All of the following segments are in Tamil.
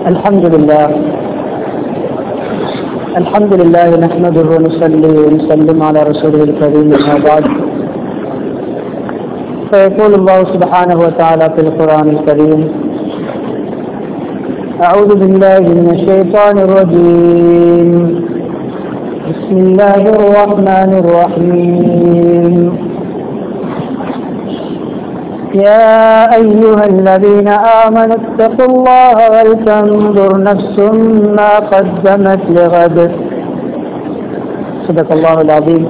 الحمد لله الحمد لله نحمده ونصلي ونسلم على رسوله الكريم أما بعد فيقول الله سبحانه وتعالى في القرآن الكريم أعوذ بالله من الشيطان الرجيم بسم الله الرحمن الرحيم يا أيها الذين آمنوا اتقوا الله ولتنظر نفس ما قدمت لغد صدق الله العظيم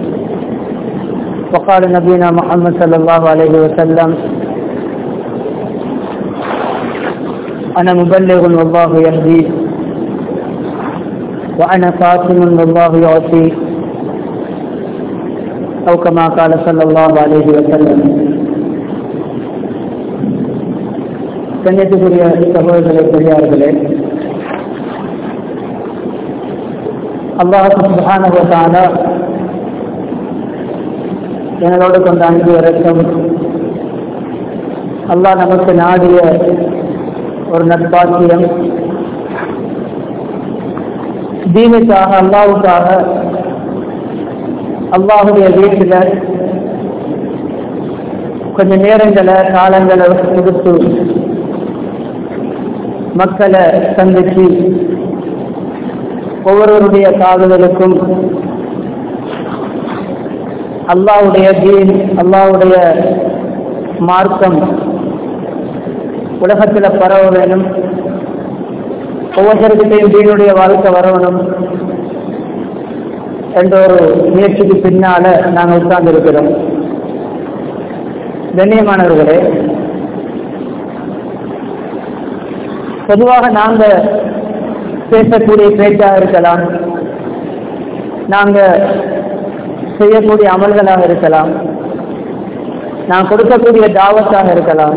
وقال نبينا محمد صلى الله عليه وسلم أنا مبلغ والله يهدي وأنا قاسم والله يعطي أو كما قال صلى الله عليه وسلم கண்ணியத்துக்குரிய சகோதரர்களே பெரியார்களே அல்லாஹ் சுபானுவத்தான எங்களோடு கொண்ட அன்பு இறக்கம் அல்லாஹ் நமக்கு நாடிய ஒரு நட்பாக்கியம் தீனுக்காக அல்லாவுக்காக அல்லாஹுடைய வீட்டில் கொஞ்ச நேரங்களை காலங்களை கொடுத்து மக்களை சந்திச்சு ஒவ்வொருவருடைய காதுகளுக்கும் அல்லாவுடைய தீன் அல்லாவுடைய மார்க்கம் உலகத்தில் பரவ வேணும் ஒவ்வொருத்தருக்கிட்டையும் தீனுடைய வாழ்க்கை வரணும் என்ற ஒரு முயற்சிக்கு பின்னால நாங்கள் உட்கார்ந்து இருக்கிறோம் கண்ணியமானவர்களே பொதுவாக நாங்க பேசக்கூடிய பேச்சாக இருக்கலாம் நாங்க செய்யக்கூடிய அமல்களாக இருக்கலாம் நான் கொடுக்கக்கூடிய தாவத்தாக இருக்கலாம்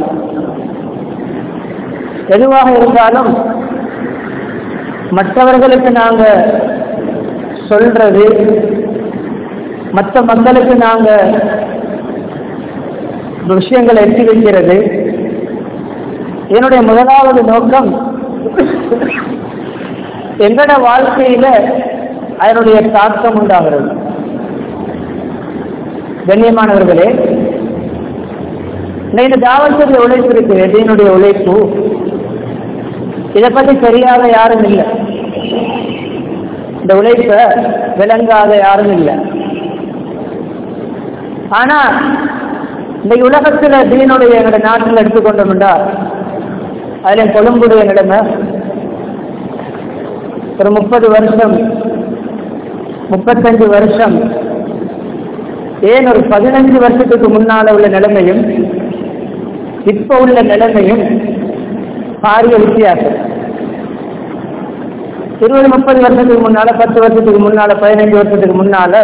எதுவாக இருந்தாலும் மற்றவர்களுக்கு நாங்க சொல்றது மற்ற மக்களுக்கு நாங்க விஷயங்களை எட்டி வைக்கிறது என்னுடைய முதலாவது நோக்கம் எங்கட வாழ்க்கையில அதனுடைய தாக்கம் உண்டாகிறது கண்ணியமானவர்களே இந்த தாவத்துடைய உழைப்பு இருக்கு எதனுடைய உழைப்பு இதை பத்தி தெரியாத யாரும் இல்லை இந்த உழைப்ப விளங்காத யாரும் இல்லை ஆனா இந்த உலகத்துல தீனுடைய எங்களோட நாட்டில் எடுத்துக்கொண்டோம்டா அதுல கொழும்புடைய நிலைமை ஒரு முப்பது வருஷம் முப்பத்தஞ்சு வருஷம் ஏன் ஒரு பதினஞ்சு வருஷத்துக்கு முன்னால உள்ள நிலைமையும் இப்ப உள்ள நிலைமையும் பாரிய வித்தியாசம் இருபது முப்பது வருஷத்துக்கு முன்னால பத்து வருஷத்துக்கு முன்னால பதினஞ்சு வருஷத்துக்கு முன்னால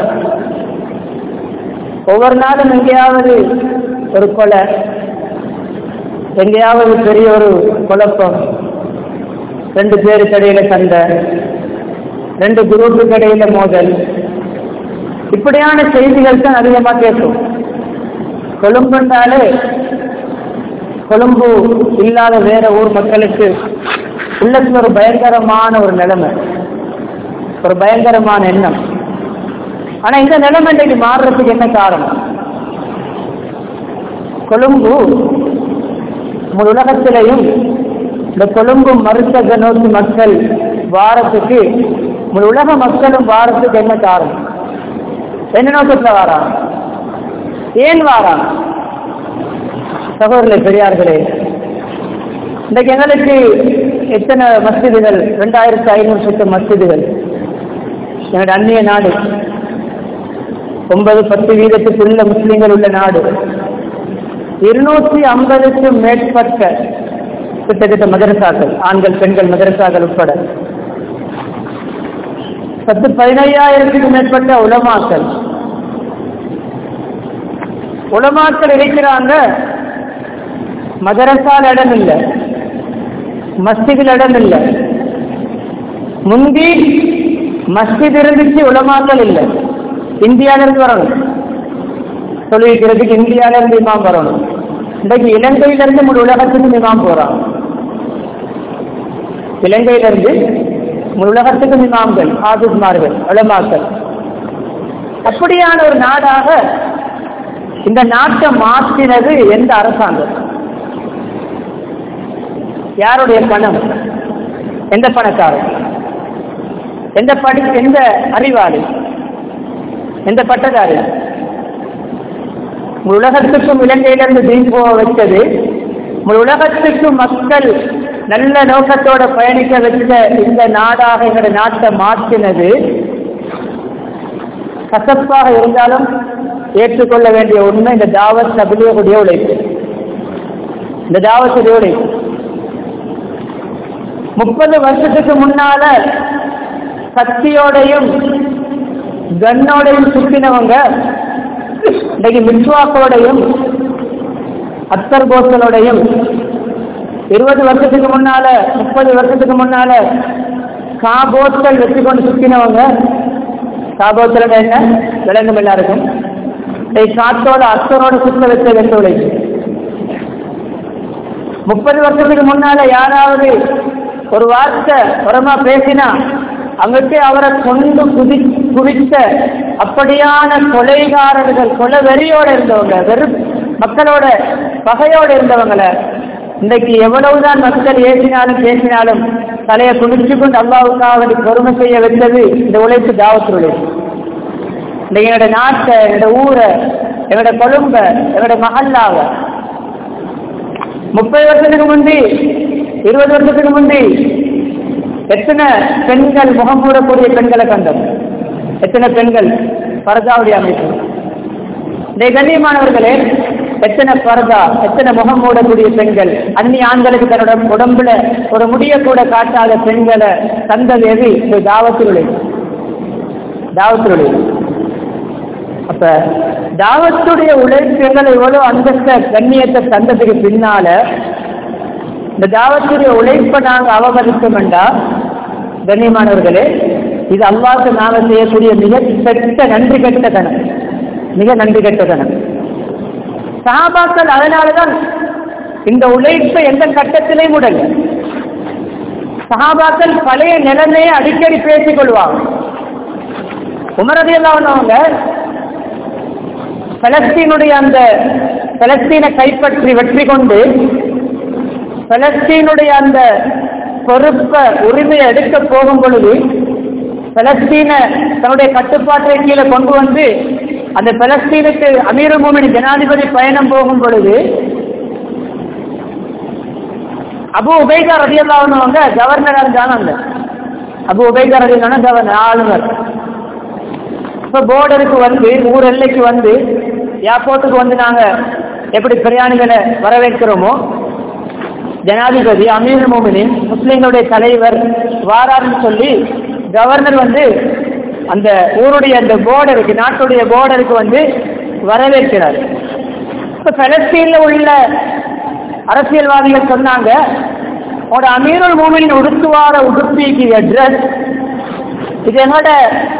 ஒவ்வொரு நாளும் எங்கேயாவது ஒரு கொலை எங்கேயாவது பெரிய ஒரு குழப்பம் ரெண்டு பேருக்கு இடையில சண்டை ரெண்டு குரூப்புக்கு இடையில மோதல் இப்படியான செய்திகள் தான் அதிகமா கேட்கும் கொழும்புன்றாலே கொழும்பு இல்லாத வேற ஊர் மக்களுக்கு உள்ளத்துல ஒரு பயங்கரமான ஒரு நிலைமை ஒரு பயங்கரமான எண்ணம் ஆனா இந்த நிலைமை இன்னைக்கு மாறுறதுக்கு என்ன காரணம் கொழும்பு முழு உலகத்திலையும் இந்த கொழும்பு மருத்தக நோக்கி மக்கள் வாரத்துக்கு முழு உலக மக்களும் வாரத்துக்கு என்ன காரணம் என்ன நோக்கத்தில் வாராங்க ஏன் வாராங்க சகோதரர்களே பெரியார்களே இன்றைக்கு எங்களுக்கு எத்தனை மஸ்ஜிதுகள் ரெண்டாயிரத்தி ஐநூறு சுத்த மஸ்ஜிதுகள் என்னோட அந்நிய நாடு ஒன்பது பத்து வீதத்துக்குள்ள முஸ்லீம்கள் உள்ள நாடு இருநூற்றி ஐம்பதுக்கும் மேற்பட்ட கிட்டத்தட்ட மதரசாக்கள் ஆண்கள் பெண்கள் மதரசாக்கள் உட்பட பத்து பதினையாயிரத்துக்கு மேற்பட்ட உலமாக்கள் உலமாக்கள் இருக்கிறாங்க மதரசால் இடம் இல்லை மஸ்ஜிதில் இடம் இல்லை முந்தி மஸ்ஜித் இருந்துச்சு உலமாக்கள் இல்லை இந்தியால இருந்து வரணும் சொல்லிக்கிறதுக்கு இந்தியால இருந்து இமாம் வரணும் இன்றைக்கு இலங்கையில இருந்து முழு உலகத்துக்கு இமாம் போறான் இலங்கையிலிருந்து முழு உலகத்துக்கும் இமாம்கள் ஆபிஸ்மார்கள் உலமாக்கள் அப்படியான ஒரு நாடாக இந்த நாட்டை மாற்றினது எந்த அரசாங்கம் யாருடைய பணம் எந்த பணக்காரர் எந்த படி எந்த அறிவாளி எந்த பட்டதாரி உலகத்துக்கும் இலங்கையிலிருந்து தீன் போக வச்சது உலகத்துக்கும் மக்கள் நல்ல நோக்கத்தோட பயணிக்க வச்ச இந்த நாடாக எங்களுடைய நாட்டை மாற்றினது கசப்பாக இருந்தாலும் ஏற்றுக்கொள்ள வேண்டிய உண்மை இந்த தாவத் தபிலியக்கூடிய உழைப்பு இந்த தாவத்துடைய உழைப்பு முப்பது வருஷத்துக்கு முன்னால சக்தியோடையும் கன்னோடையும் சுத்தினவங்க இன்னைக்கு மிஸ்வாக்கோடையும் அத்தர் போத்தலோடையும் இருபது வருஷத்துக்கு முன்னால முப்பது வருஷத்துக்கு முன்னால காபோத்தல் வச்சு கொண்டு சுத்தினவங்க காபோத்தல் என்ன விளங்கும் எல்லாருக்கும் காத்தோட அத்தரோட சுத்த வச்ச வெட்ட உழைப்பு முப்பது வருஷத்துக்கு முன்னால யாராவது ஒரு வார்த்தை உரமா பேசினா அங்கிட்டு அவரை கொண்டு குதி குதித்த அப்படியான கொலைகாரர்கள் கொலை வெறியோட இருந்தவங்க வெறு மக்களோட பகையோட இருந்தவங்கள இன்னைக்கு எவ்வளவுதான் மக்கள் ஏசினாலும் பேசினாலும் தலையை குடிச்சு கொண்டு அல்லாவுக்காக பொறுமை செய்ய வச்சது இந்த உழைப்பு தாவத்து உழைப்பு இந்த என்னோட நாட்டை என்னோட ஊரை என்னோட கொழும்ப என்னோட மகல்லாவை முப்பது வருஷத்துக்கு முந்தி இருபது வருஷத்துக்கு முந்தி எத்தனை பெண்கள் முகம் மூடக்கூடிய பெண்களை கண்டோம் எத்தனை பெண்கள் பரதாவுடைய அமைப்பு இந்த கண்ணியமானவர்களே எத்தனை பரதா எத்தனை முகம் மூடக்கூடிய பெண்கள் அந்நிய ஆண்களுக்கு தன்னோட உடம்புல ஒரு முடிய கூட காட்டாத பெண்களை தந்தது எது இந்த தாவத்துருளை தாவத்துருளை அப்ப தாவத்துடைய உழைப்புகள் எவ்வளவு அந்தஸ்த கண்ணியத்தை தந்ததுக்கு பின்னால இந்த தாவத்துடைய உழைப்பை நாங்க அவமதித்தோம் என்றா கண்ணியமானவர்களே இது அல்லாவுக்கு நாங்க செய்யக்கூடிய மிக பெற்ற நன்றி கெட்ட தனம் மிக நன்றி கெட்ட தனம் சகாபாக்கள் அதனாலதான் இந்த உழைப்பை எந்த கட்டத்திலையும் உடல் சகாபாக்கள் பழைய நிலைமையை அடிக்கடி பேசிக் கொள்வாங்க உமரதியல்லாவனவங்க பலஸ்தீனுடைய அந்த பலஸ்தீனை கைப்பற்றி வெற்றி கொண்டு பலஸ்தீனுடைய அந்த பொறுப்பை உரிமையை எடுக்க போகும் பொழுது பலஸ்தீன தன்னுடைய கட்டுப்பாட்டை கீழே கொண்டு வந்து அந்த பலஸ்தீனுக்கு அமீர் மோமின் ஜனாதிபதி பயணம் போகும் பொழுது அபு உபைதா ரதியல்லாவுனவங்க கவர்னரா இருந்தாங்க அந்த அபு உபைதா ரதியல்லான கவர்னர் ஆளுநர் இப்ப போர்டருக்கு வந்து ஊர் எல்லைக்கு வந்து ஏர்போர்ட்டுக்கு வந்து நாங்க எப்படி பிரயாணிகளை வரவேற்கிறோமோ ஜனாதிபதி அமீர் மோமினின் முஸ்லீம்களுடைய தலைவர் வாராருன்னு சொல்லி கவர்னர் வந்து அந்த ஊருடைய அந்த போர்டருக்கு நாட்டுடைய போர்டருக்கு வந்து வரவேற்கிறார் இப்ப பலஸ்தீன்ல உள்ள அரசியல்வாதிகள் சொன்னாங்க உங்களோட அமீருல் மூமினின் உடுத்துவார உடுப்பிக்கு ட்ரெஸ் இது எங்களோட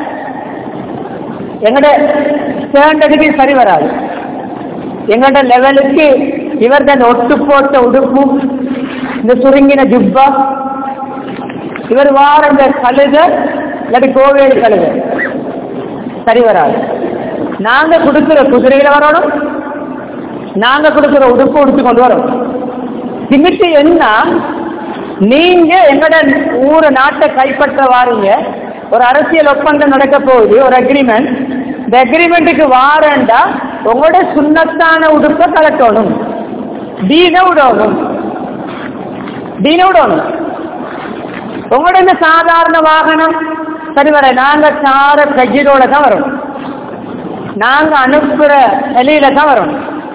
எங்கட ஸ்டாண்டர்டுக்கு சரி வராது எங்கட லெவலுக்கு இவர் தான் ஒட்டு போட்ட உடுப்பும் இந்த சுருங்கின ஜுப்பா இவர் வார இந்த கழுத இல்லாட்டி கோவேடு கழுத சரி வராது நாங்க கொடுக்கிற குதிரையில வரணும் நாங்க கொடுக்கிற உடுப்பு உடுத்து கொண்டு வரோம் திமிட்டு என்ன நீங்க எங்கட ஊரை நாட்டை கைப்பற்ற வாரீங்க ஒரு அரசியல் ஒப்பந்தம் நடக்க போகுது ஒரு அக்ரிமெண்ட் இந்த அக்ரிமெண்ட்டுக்கு வாரண்டா உங்களோட சுண்ணத்தான உடுப்பை கலட்டணும் டீன விடணும் டீன விடணும் உங்களோட இந்த சாதாரண வாகனம் சரி வர நாங்க சார கஜிரோட தான் வரும் நாங்க அனுப்புற வெளியில தான் வரும்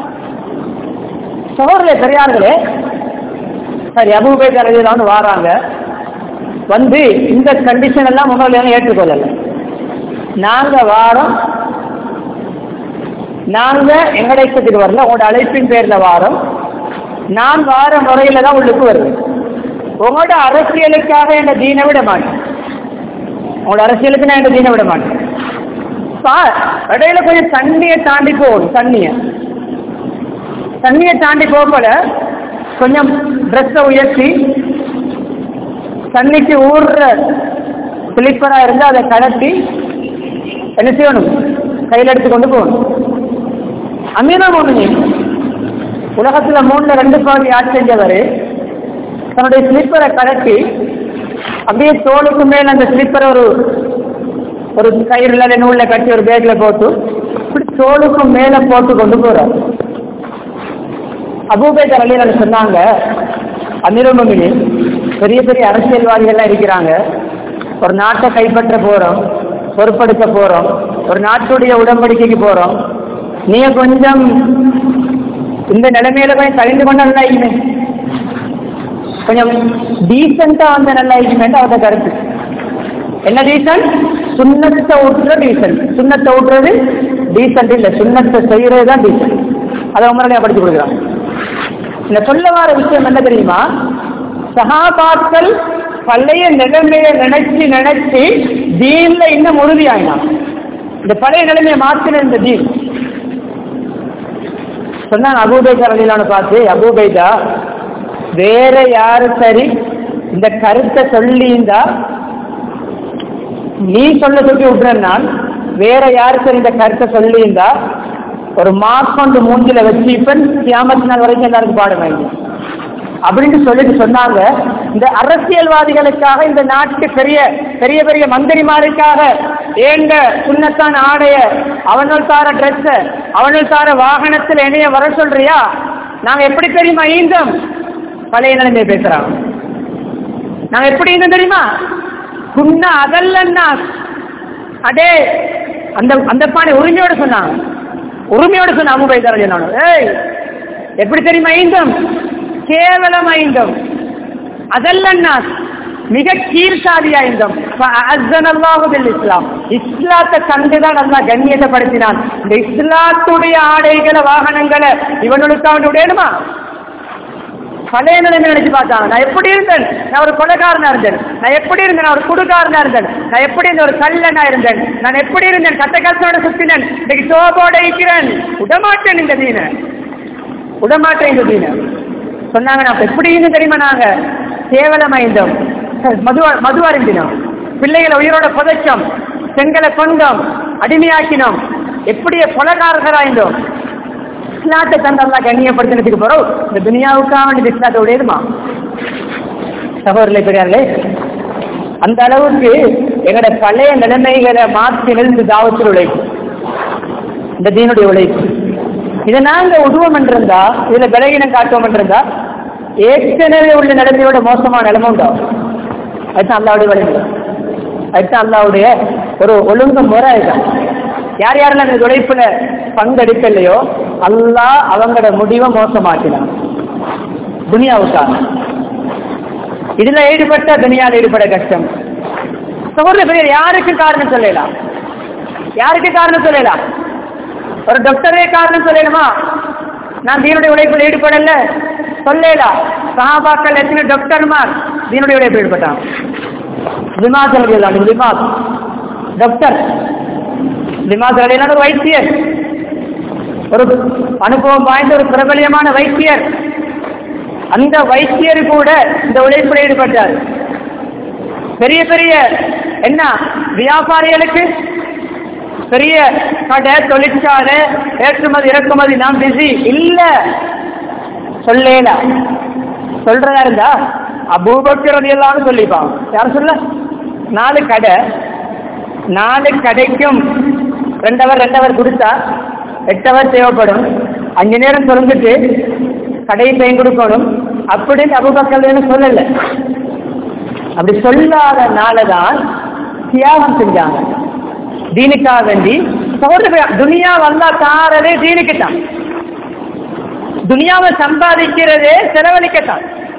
சோர்ல பெரியார்களே சரி அபூபை கரையிலான்னு வாராங்க வந்து இந்த கண்டிஷன் எல்லாம் முன்னாள் ஏற்றுக்கொள்ளல நாங்க வாரம் நாங்க எங்கட இஷ்டத்துக்கு வரல உங்களோட அழைப்பின் பேர்ல வாரம் நான் வார முறையில தான் உள்ளுக்கு வருவேன் உங்களோட அரசியலுக்காக என்ன தீனை விட மாட்டேன் உங்களோட அரசியலுக்கு நான் என்ன தீனை விட மாட்டேன் இடையில கொஞ்சம் தண்ணியை தாண்டி போகணும் தண்ணிய தண்ணியை தாண்டி போகல கொஞ்சம் ட்ரெஸ்ஸை உயர்த்தி தண்ணிக்கு ஊறுற ஸ்லிப்பரா இருந்தா அதை கடத்தி என்ன செய்யணும் கையில் எடுத்து கொண்டு போகணும் அமீனா மோமினி உலகத்துல மூணுல ரெண்டு பகுதி ஆட்சி செஞ்சவர் தன்னுடைய ஸ்லிப்பரை கடத்தி அப்படியே தோலுக்கு மேல அந்த ஸ்லிப்பரை ஒரு ஒரு கயிறுல இல்லை நூல்ல கட்டி ஒரு பேக்ல போட்டு இப்படி தோலுக்கு மேல போட்டு கொண்டு போறார் அபூபேதர் அலிகள் சொன்னாங்க அமீரமினி பெரிய பெரிய அரசியல்வாதிகள்லாம் இருக்கிறாங்க ஒரு நாட்டை கைப்பற்ற போறோம் பொறுப்படுத்த போறோம் ஒரு நாட்டுடைய உடன்படிக்கைக்கு போறோம் நீங்க கொஞ்சம் இந்த நிலைமையில கொஞ்சம் கழிந்து கொண்ட நல்லா இருக்குமே கொஞ்சம் டீசெண்டா வந்த நல்லா இருக்குமே அவரோட கருத்து என்ன டீசன்ட் சுண்ணத்தை ஊற்றுற டீசன்ட் சுண்ணத்தை ஊற்றுறது டீசன்ட் இல்ல சுண்ணத்தை செய்யறது தான் டீசன்ட் அதை உமரலையா படிச்சு கொடுக்குறான் இந்த சொல்ல வர விஷயம் என்ன தெரியுமா சகாபாக்கள் பழைய நிலைமையை நினைச்சு நினைச்சு தீன்ல இன்னும் உறுதியாயினான் இந்த பழைய நிலைமையை மாற்றின இந்த தீன் சொன்னாங்க அபூபைதா அலிலான பார்த்து அபூபைதா வேற யாரு சரி இந்த கருத்தை சொல்லியிருந்தா நீ சொல்ல சொல்லி விட்டுறனால் வேற யாரு சரி இந்த கருத்தை சொல்லியிருந்தா ஒரு மார்க்கொண்டு மூஞ்சில வச்சுப்பன் கியாமத்து நாள் வரைக்கும் எல்லாருக்கும் பாட வேண்டும் அப்படின்னு சொல்லிட்டு சொன்னாங்க இந்த அரசியல்வாதிகளுக்காக இந்த நாட்டுக்கு பெரிய பெரிய பெரிய மந்திரிமாருக்காக ஏண்ட சுண்ணத்தான் ஆடைய அவனுள் தார ட்ரெஸ் அவனுள் தார வாகனத்தில் என்னைய வர சொல்றியா நாங்க எப்படி தெரியுமா ஈந்தோம் பழைய நிலைமையை பேசுறாங்க நாங்க எப்படி இருந்தோம் தெரியுமா குன்ன அதல்லன்னா அடே அந்த அந்த பானை உரிமையோட சொன்னாங்க உரிமையோட சொன்ன அமுபை தரஜனான ஏய் எப்படி தெரியுமா ஐந்தம் கேவலம் ஐந்தம் அதல்லன்னா மிக கீழ்சாதி ஐந்தம் இஸ்லாம் இஸ்லாத்தை கண்டுதான் நல்லா கண்ணியத்தைப்படுத்தினான் இந்த இஸ்லாத்துடைய ஆடைகளை வாகனங்களை இவனுக்கு அவன் உடையணுமா பழைய நிலைமை நினைச்சு பார்த்தாங்க நான் எப்படி இருந்தேன் நான் ஒரு கொலைக்காரனா இருந்தேன் நான் எப்படி இருந்தேன் நான் ஒரு குடுக்காரனா இருந்தேன் நான் எப்படி இருந்தேன் ஒரு கல்லனா இருந்தேன் நான் எப்படி இருந்தேன் கட்ட கல்சோட சுத்தினேன் இன்னைக்கு சோபோட இருக்கிறேன் விடமாட்டேன் இந்த தீன விடமாட்டேன் இந்த தீன சொன்னாங்க நான் எப்படி இருந்து தெரியுமா நாங்க கேவலமைந்தோம் மதுவா மதுவா இருந்தினோம் பிள்ளைகளை உயிரோட புதைச்சோம் செங்கலை கொண்டோம் அடிமையாக்கினோம் எப்படி கொலகாரகராய்ந்தோம் இஸ்லாத்தை தந்தல்லா கண்ணியப்படுத்தினதுக்கு போறோம் இந்த துனியாவுக்காக வேண்டிய இஸ்லாத்தை உடையதுமா சகோதரர்களே பெரியார்களே அந்த அளவுக்கு எங்களோட பழைய நிலைமைகளை மாற்றினது இந்த தாவத்தில் உழைப்பு இந்த தீனுடைய உழைப்பு இதை நாங்க உருவம் என்றிருந்தா இதுல விலகினம் காட்டுவோம் என்றிருந்தா ஏற்கனவே உள்ள நிலைமையோட மோசமான நிலைமை உண்டாகும் அதுதான் அல்லாவுடைய வழிமுறை அதுதான் அல்லாவுடைய ஒரு ஒழுங்கு முறை இதுதான் யார் யாரெல்லாம் இந்த உழைப்புல பங்கெடுக்கலையோ அல்லாஹ் அவங்களோட முடிவை மோசமாக்கினான் துனியாவுக்காக இதுல ஈடுபட்ட துனியாவில் ஈடுபட கஷ்டம் சகோதர பெரியர் யாருக்கு காரணம் சொல்லலாம் யாருக்கு காரணம் சொல்லலாம் ஒரு டாக்டரே காரணம் சொல்லணுமா நான் தீனுடைய உழைப்பில் ஈடுபடல சொல்லலாம் சஹாபாக்கள் எத்தனை டாக்டர்மார் தீனுடைய உழைப்பில் ஈடுபட்டான் விமாஸ் எழுதியலாம் விமாஸ் டாக்டர் விமாஸ் எழுதியான ஒரு வைத்தியர் ஒரு அனுபவம் வாய்ந்த ஒரு பிரபலியமான வைத்தியர் அந்த வைத்தியர் கூட இந்த உழைப்பில் ஈடுபட்டார் பெரிய பெரிய என்ன வியாபாரிகளுக்கு பெரிய கடை தொழிற்சாலை ஏற்றுமதி இறக்குமதி நாம் பிஸி இல்ல சொல்லல சொல்றதா இருந்தா அபூபக்கிறது எல்லாம் சொல்லிப்பான் யார் சொல்ல நாலு கடை நாலு கடைக்கும் ரெண்டவர் ரெண்டவர் கொடுத்தா எட்டவர் தேவைப்படும் அஞ்சு நேரம் சொல்லிட்டு கடை பெயின் கொடுக்கணும் அப்படின்னு அபுபக்கல் சொல்லல அப்படி சொல்லாதனால தான் தியாகம் செஞ்சாங்க தீனுக்காக வேண்டி சகோதர துனியா வந்தா தாரதே தீனுக்குத்தான் துனியாவை சம்பாதிக்கிறதே செலவழிக்கத்தான்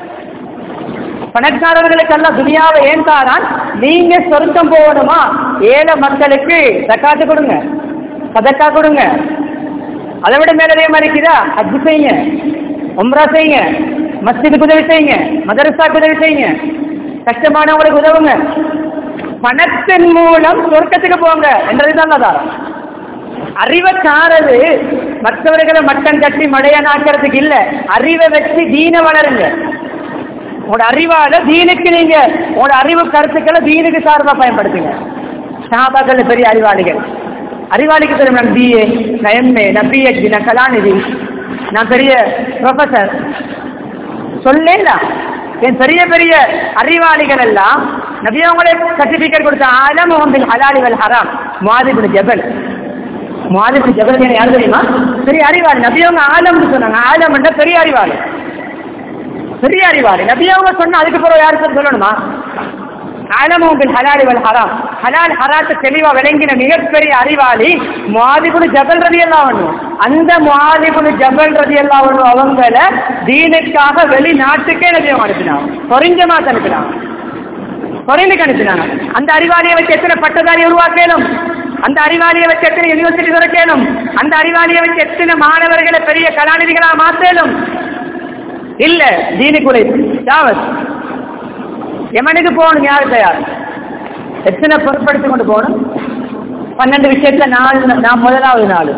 பணக்காரர்களுக்கெல்லாம் துனியாவை ஏன் தாரான் நீங்க சொருக்கம் போகணுமா ஏழை மக்களுக்கு தக்காத்து கொடுங்க சதக்கா கொடுங்க அதை விட மேலதே மாதிரி இருக்குதா ஹஜ் செய்யுங்க உம்ரா செய்யுங்க மஸ்ஜிதுக்கு உதவி செய்யுங்க மதரசாக்கு உதவி செய்யுங்க கஷ்டமானவங்களுக்கு உதவுங்க பணத்தின் மூலம் சொர்க்கத்துக்கு போங்க என்றதுதான் ஆதாரம் அறிவை சாரது மற்றவர்களை மட்டம் கட்டி மடையனாக்கிறதுக்கு இல்ல அறிவை வச்சு தீன வளருங்க உங்களோட அறிவால தீனுக்கு நீங்க உங்களோட அறிவு கருத்துக்களை தீனுக்கு சார்பா பயன்படுத்துங்க சஹாபாக்கள் பெரிய அறிவாளிகள் அறிவாளிக்கு தெரியும் நான் பிஏ நான் எம்ஏ நான் பிஹெச்டி நான் கலாநிதி நான் பெரிய ப்ரொஃபசர் சொல்லேலாம் என் பெரிய பெரிய அறிவாளிகள் எல்லாம் நபி அவங்களே சர்டிபிகேட் கொடுத்த ஆலம் முகம்பில் ஹலாலிவல் ஹராம் மாதிபுல் ஜபல் மாதிபுல் ஜபல் யார் தெரியுமா பெரிய அறிவாளி நபி அவங்க ஆலம்னு சொன்னாங்க ஆலம் என்ற பெரிய அறிவாளி பெரிய அறிவாளி நபி அவங்க சொன்னா அதுக்கு பிறகு யாரு சொல்ல சொல்லணுமா ஆலமும் பில் ஹலாலி வல் ஹராம் ஹலால் ஹராத்து தெளிவா விளங்கின மிகப்பெரிய அறிவாளி மாதிபுல் ஜபல் ரதி எல்லாம் அந்த மாதிபுல் ஜபல் ரதி எல்லாம் அவங்கள தீனுக்காக வெளிநாட்டுக்கே நபி அவங்க அனுப்பினாங்க குறைஞ்சமா அனுப்பினாங்க குறைந்துக்கு அனுப்பினாங்க அந்த அறிவாளியை வச்சு எத்தனை பட்டதாரி உருவாக்கணும் அந்த அறிவாளியை வச்சு எத்தனை யூனிவர்சிட்டி திறக்கணும் அந்த அறிவாளியை வச்சு எத்தனை மாணவர்களை பெரிய கலாநிதிகளா மாற்றலும் இல்ல தீனுக்குலை தாவத் எமனுக்கு போகணும் யாரு தயார் எத்தனை பொருட்படுத்திக் கொண்டு போகணும் பன்னெண்டு விஷயத்துல நாலு நான் முதலாவது நாள்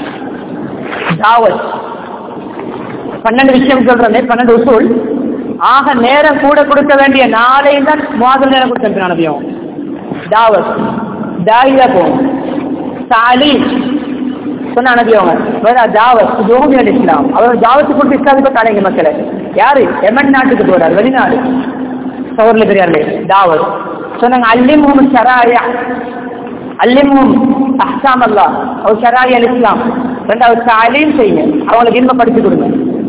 தாவத் பன்னெண்டு விஷயம் சொல்றேன் பன்னெண்டு உசூல் ஆக நேரம் கூட கொடுக்க வேண்டிய நாளையும் தான் முதல் நேரம் கொடுத்து அனுப்பியும் தாவத் தாயியா போகும் சாலி சொன்ன அனுப்பியவங்க வேற தாவத் ஜோமியல் இஸ்லாம் அவர் தாவத்து கொடுத்து இஸ்லாமுக்கு தலைங்க மக்களை யாரு எமன் நாட்டுக்கு போறார் வெளிநாடு சோர்ல பெரியார்களே தாவத் சொன்னாங்க அல்லிமும் ஷராயா அல்லிமும் அஹ்சாம் அல்லா அவர் ஷராய் அல் இஸ்லாம் ரெண்டாவது தாலீம் செய்யுங்க அவங்களுக்கு இன்பப்படுத்தி கொடுங்க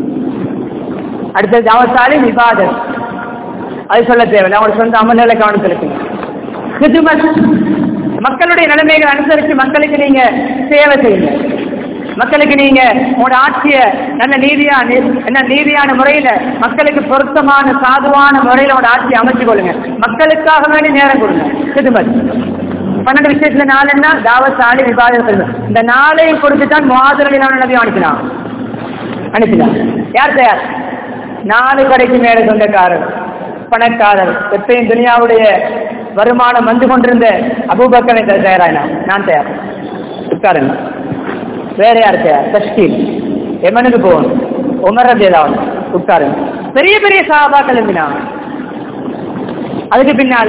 அடுத்தது தாவத் தாலீம் இபாதத் அது சொல்ல தேவையில்லை அவங்களுக்கு சொந்த அமல்களை கவனம் செலுத்துங்க ஹிதுமத் மக்களுடைய நிலைமைகளை அனுசரித்து மக்களுக்கு நீங்க சேவை செய்யுங்க மக்களுக்கு நீங்க உங்களோட ஆட்சிய நல்ல நீதியா என்ன நீதியான முறையில மக்களுக்கு பொருத்தமான சாதுவான முறையில உங்களோட ஆட்சியை அமைச்சு கொள்ளுங்க மக்களுக்காக வேண்டி நேரம் கொடுங்க சிதுமத் பன்னெண்டு விஷயத்துல நாலுன்னா தாவத் சாலி விவாதம் இந்த நாளையும் கொடுத்து தான் மாதிரியான நபி அனுப்பினான் அனுப்பினான் யார் தயார் நாலு கடைக்கு மேல சொந்தக்காரர் பணக்காரர் எப்பயும் துனியாவுடைய வருமானம் வந்து கொண்டிருந்த அபூபக்கரை தயாராயினா நான் தயார் உட்காருங்க வேற யார் தயார் தஷ்கீல் எமனுக்கு போகணும் உமர் ரபியலாவன் உட்காருங்க பெரிய பெரிய சாபாக்கள் இருந்தினாங்க அதுக்கு பின்னால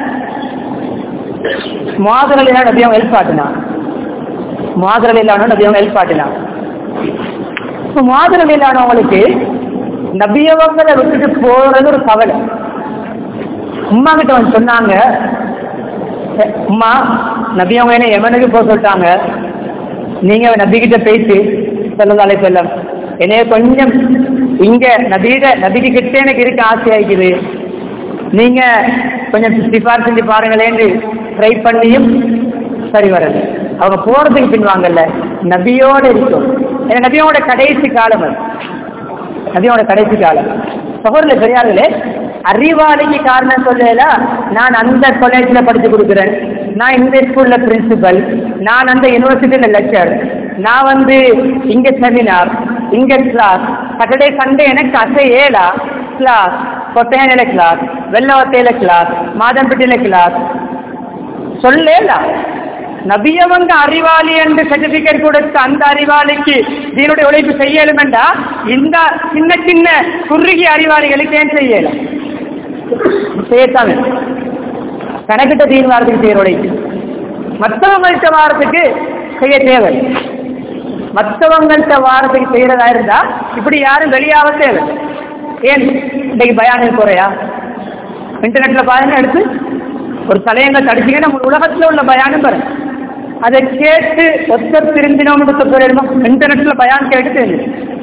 மாதிரலினா நபி அவங்க ஹெல்ப் காட்டினான் மாதிரலிலான நபி அவங்க ஹெல்ப் காட்டினான் இப்போ மாதிரலிலானவங்களுக்கு நபியவங்களை விட்டுட்டு போறது ஒரு கவலை உமா கிட்ட வந்து சொன்னாங்க உமா நபியவங்க என்ன எமனுக்கு போக சொல்லிட்டாங்க நீங்க நபிகிட்ட பேசி சொல்லதாலே செல்லம் என்னைய கொஞ்சம் இங்க நபிகிட்ட நபிக்கு கிட்ட எனக்கு இருக்க ஆசையாக்குது நீங்க கொஞ்சம் சிபார் செஞ்சு பாருங்களேன்னு ட்ரை பண்ணியும் சரி வரல அவங்க போறதுக்கு பின்வாங்கல்ல நபியோட இருக்கும் ஏன்னா நபியோட கடைசி காலம் அது நபியோட கடைசி காலம் சகோதர பெரியார்களே அறிவாளிக்கு காரணம் சொல்லல நான் அந்த காலேஜ்ல படிச்சு கொடுக்குறேன் நான் இந்த ஸ்கூல்ல பிரின்சிபல் நான் அந்த யூனிவர்சிட்டியில லெக்சர் நான் வந்து இங்க செமினார் இங்க கிளாஸ் சாட்டர்டே சண்டே எனக்கு அசை ஏழா கிளாஸ் கொட்டையானில கிளாஸ் வெள்ளவத்தையில கிளாஸ் மாதம்பட்டியில கிளாஸ் சொல்லேலா நபியவங்க அறிவாளி என்று சர்டிபிகேட் கொடுத்த அந்த அறிவாளிக்கு தீனுடைய உழைப்பு செய்யலுமெண்டா இந்த சின்ன சின்ன குறுகிய அறிவாளிகளுக்கு ஏன் செய்யலாம் செய்யத்தாங்க கணக்கிட்ட தீன் வாரத்துக்கு செய்யற உழைப்பு மற்றவங்கள்ட்ட வாரத்துக்கு செய்ய தேவை மற்றவங்கள்ட்ட வாரத்துக்கு செய்யறதா இருந்தா இப்படி யாரும் வெளியாக தேவை ஏன் இன்னைக்கு பயானம் குறையா இன்டர்நெட்ல பாருங்க எடுத்து ஒரு தலையங்க தடிச்சீங்கன்னா நம்ம உலகத்துல உள்ள பயானம் பாருங்க அதை கேட்டு ஒத்தர் திருந்தினோம் சொல்லிடுமா இன்டர்நெட்ல பயான் கேட்டு தெரிஞ்சு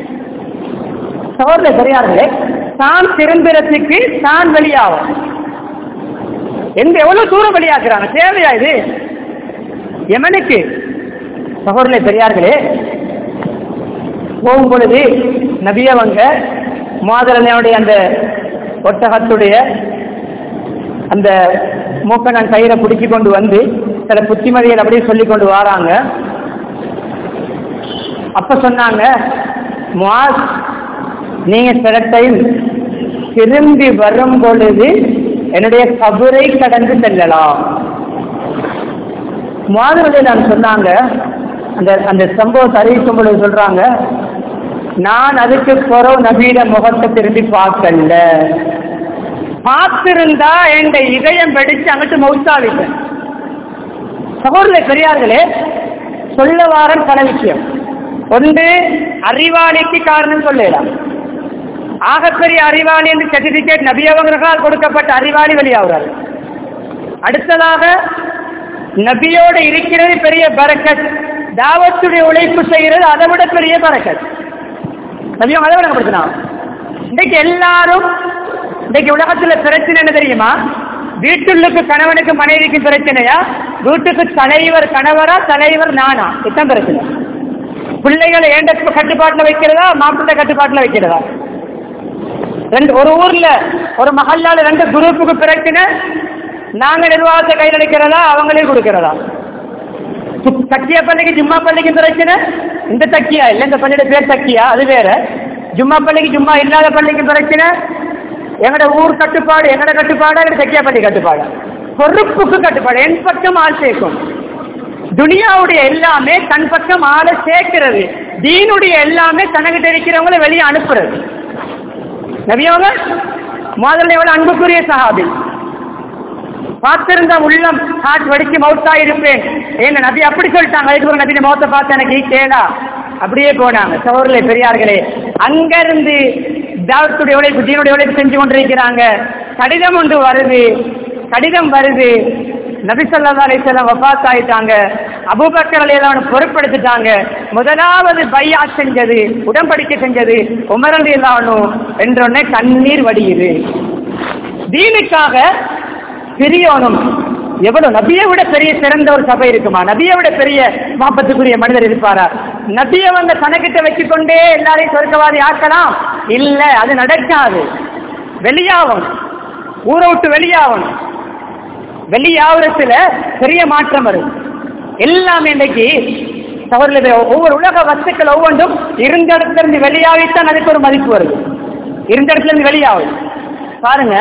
சோர்ல சரியார்களே தான் திரும்புறதுக்கு தான் வெளியாகும் எந்த எவ்வளவு தூரம் வெளியாக்குறாங்க தேவையா இது எமனுக்கு சகோதரர்களே பெரியார்களே போகும் பொழுது நபியவங்க மாதரனையுடைய அந்த ஒட்டகத்துடைய அந்த மூக்கணன் கயிறை பிடிச்சி கொண்டு வந்து சில புத்திமதிகள் அப்படியே சொல்லி கொண்டு வராங்க அப்ப சொன்னாங்க மாஸ் நீங்க சில டைம் திரும்பி வரும் பொழுது என்னுடைய கபரை கடந்து செல்லலாம் மாதிரி நான் சொன்னாங்க அந்த அந்த சம்பவத்தை அறிவிக்கும் பொழுது சொல்றாங்க நான் அதுக்கு பிறகு நபீட முகத்தை திரும்பி பார்க்கல பார்த்திருந்தா என் இதயம் வெடிச்சு அங்கிட்டு மௌத்தாவிட்டேன் சகோதர பெரியார்களே சொல்ல வாரன் பல விஷயம் ஒன்று அறிவாளிக்கு காரணம் சொல்லலாம் ஆகப்பெரிய அறிவாளி என்று சர்டிபிகேட் நபியவங்களால் கொடுக்கப்பட்ட அறிவாளி வெளியாகிறார் அடுத்ததாக நபியோடு இருக்கிறது பெரிய பரக்கத் தாவத்துடைய உழைப்பு செய்கிறது அதை விட பெரிய பரக்கத் நபியும் அதை விளங்கப்படுத்தினான் இன்னைக்கு எல்லாரும் இன்னைக்கு உலகத்துல பிரச்சனை என்ன தெரியுமா வீட்டுள்ளுக்கு கணவனுக்கு மனைவிக்கு பிரச்சனையா வீட்டுக்கு தலைவர் கணவரா தலைவர் நானா இதுதான் பிரச்சனை பிள்ளைகளை ஏண்ட கட்டுப்பாட்டுல வைக்கிறதா மாப்பிள்ளை கட்டுப்பாட்டுல வைக்கிறதா ரெண்டு ஒரு ஊர்ல ஒரு மஹல்லால ரெண்டு குரூப்புக்கு பிரச்சனை நாங்க நிர்வாகத்தை கையில் அடிக்கிறதா அவங்களே கொடுக்கிறதா தக்கியா பள்ளிக்கு ஜும்மா பள்ளிக்கு பிரச்சனை இந்த தக்கியா இல்ல இந்த பள்ளியோட பேர் தக்கியா அது வேற ஜும்மா பள்ளிக்கு ஜும்மா இல்லாத பள்ளிக்கு பிரச்சனை எங்கட ஊர் கட்டுப்பாடு எங்கட கட்டுப்பாடு எங்கட தக்கியா பள்ளி கட்டுப்பாடு பொறுப்புக்கு கட்டுப்பாடு என் பக்கம் ஆள் சேர்க்கும் துனியாவுடைய எல்லாமே தன் பக்கம் ஆளை சேர்க்கிறது தீனுடைய எல்லாமே தனக்கிட்ட இருக்கிறவங்களை வெளியே அனுப்புறது நபியவங்க முதல்ல எவ்வளவு அன்புக்குரிய சஹாபி பார்த்திருந்த உள்ளம் ஹார்ட் வடிச்சு மவுத்தா இருப்பேன் ஏங்க நபி அப்படி சொல்லிட்டாங்க அதுக்கு ஒரு நபி மௌத்த பார்த்து எனக்கு கேடா அப்படியே போனாங்க சோர்ல பெரியார்களே அங்கிருந்து தாவத்துடைய உழைப்பு தீனுடைய உழைப்பு செஞ்சு கொண்டிருக்கிறாங்க கடிதம் ஒன்று வருது கடிதம் வருது நபி சொல்லா அலிசல்லாம் வபாத் ஆயிட்டாங்க அபூபக்கர் அலியெல்லாம் பொறுப்படுத்திட்டாங்க முதலாவது பையா செஞ்சது உடன்படிக்கை செஞ்சது உமர் அலி எல்லானும் என்றொன்னே கண்ணீர் வடியுது தீனுக்காக பிரியணும் எவ்வளவு நபியை விட பெரிய சிறந்த ஒரு சபை இருக்குமா நபியை விட பெரிய மாப்பத்துக்குரிய மனிதர் இருப்பாரா நபியை வந்து கணக்கிட்ட வச்சுக்கொண்டே எல்லாரையும் சொர்க்கவாதி ஆக்கலாம் இல்ல அது நடக்காது வெளியாகும் ஊரை விட்டு வெளியாகணும் வெளியாகிறதுல பெரிய மாற்றம் வரும் எல்லாமே இன்னைக்கு சகோதரர்களே, ஒவ்வொரு உலக வஸ்துக்கள் ஒவ்வொன்றும் இருந்த இடத்துல இருந்து வெளியாகித்தான் அதுக்கு ஒரு மதிப்பு வருது இருந்த இடத்துல இருந்து வெளியாகும் பாருங்க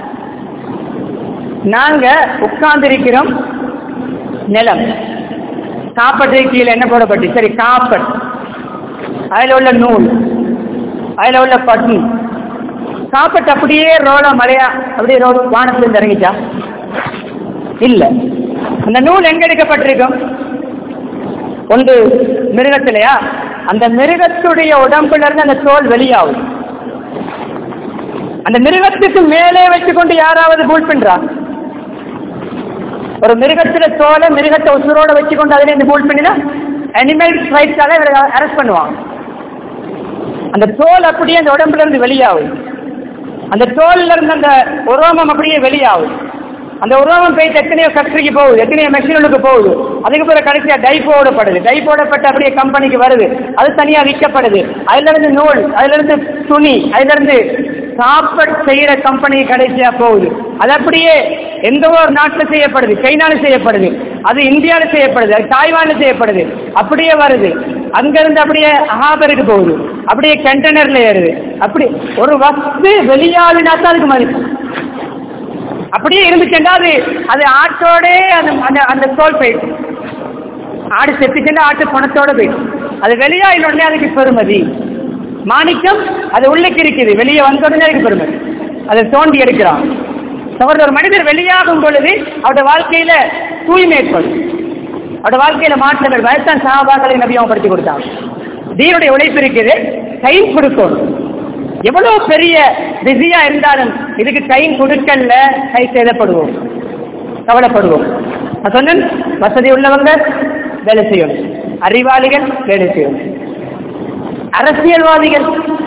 நாங்க உட்கார்ந்து இருக்கிறோம் நிலம் காப்பட்டு கீழே என்ன போடப்பட்டு சரி காப்பட் அதுல உள்ள நூல் அதுல உள்ள பட்டு காப்பட் அப்படியே ரோல மலையா அப்படியே ரோடு வானத்துல இருந்து இறங்கிச்சா இல்ல அந்த நூல் எங்க எடுக்கப்பட்டிருக்கும் ஒன்று மிருகத்திலையா அந்த மிருகத்துடைய உடம்புல இருந்து அந்த தோல் வெளியாகும் அந்த மிருகத்துக்கு மேலே வச்சுக்கொண்டு யாராவது பூல் பண்றா ஒரு மிருகத்துல தோலை மிருகத்தை உசுரோட வச்சுக்கொண்டு அதுல இருந்து பூல் பண்ணினா அனிமல் ரைட்ஸால அரெஸ்ட் பண்ணுவாங்க அந்த தோல் அப்படியே அந்த உடம்புல இருந்து வெளியாகும் அந்த தோல்ல இருந்து அந்த உரோமம் அப்படியே வெளியாகும் அந்த உரோமம் போயிட்டு எத்தனையோ ஃபேக்டரிக்கு போகுது எத்தனையோ மெஷினுக்கு போகுது அதுக்கு பிறகு கடைசியா டை போடப்படுது டை போடப்பட்டு அப்படியே கம்பெனிக்கு வருது அது தனியா விற்கப்படுது அதுல இருந்து நூல் அதுல இருந்து துணி அதுல இருந்து சாப்பாடு செய்யற கம்பெனி கடைசியா போகுது அது அப்படியே எந்த ஒரு நாட்டுல செய்யப்படுது சைனால செய்யப்படுது அது இந்தியால செய்யப்படுது அது தாய்வான்ல செய்யப்படுது அப்படியே வருது அங்கிருந்து அப்படியே ஹாபருக்கு போகுது அப்படியே கண்டெய்னர்ல ஏறுது அப்படி ஒரு வஸ்து வெளியாவினா தான் அதுக்கு மதிப்பு அப்படியே இருந்துச்சுன்னா அது அது ஆட்டோட அந்த அந்த அந்த தோல் போயிடும் ஆடு செத்துச்சுன்னா ஆட்டு பணத்தோட போயிடும் அது வெளியாயின உடனே அதுக்கு பெருமதி மாணிக்கம் அது உள்ளுக்கு இருக்குது வெளியே வந்த உடனே அதுக்கு பெருமதி அதை தோண்டி எடுக்கிறான் அவர் ஒரு மனிதர் வெளியாகும் பொழுது அவருடைய வாழ்க்கையில தூய்மை ஏற்படும் அவருடைய வாழ்க்கையில மாற்றம் ஏற்படும் அதுதான் சகாபாக்களை நபியமப்படுத்தி கொடுத்தாங்க தீனுடைய உழைப்பு இருக்குது டைம் கொடுக்கணும் எவ்வளவு பெரிய பிஸியா இருந்தாலும் இதுக்கு டைம் கொடுக்கல கை சேதப்படுவோம் கவலைப்படுவோம் நான் சொன்னேன் வசதி உள்ளவங்க வேலை செய்யணும் அறிவாளிகள் வேலை செய்யணும் அரசியல்வாதிகள்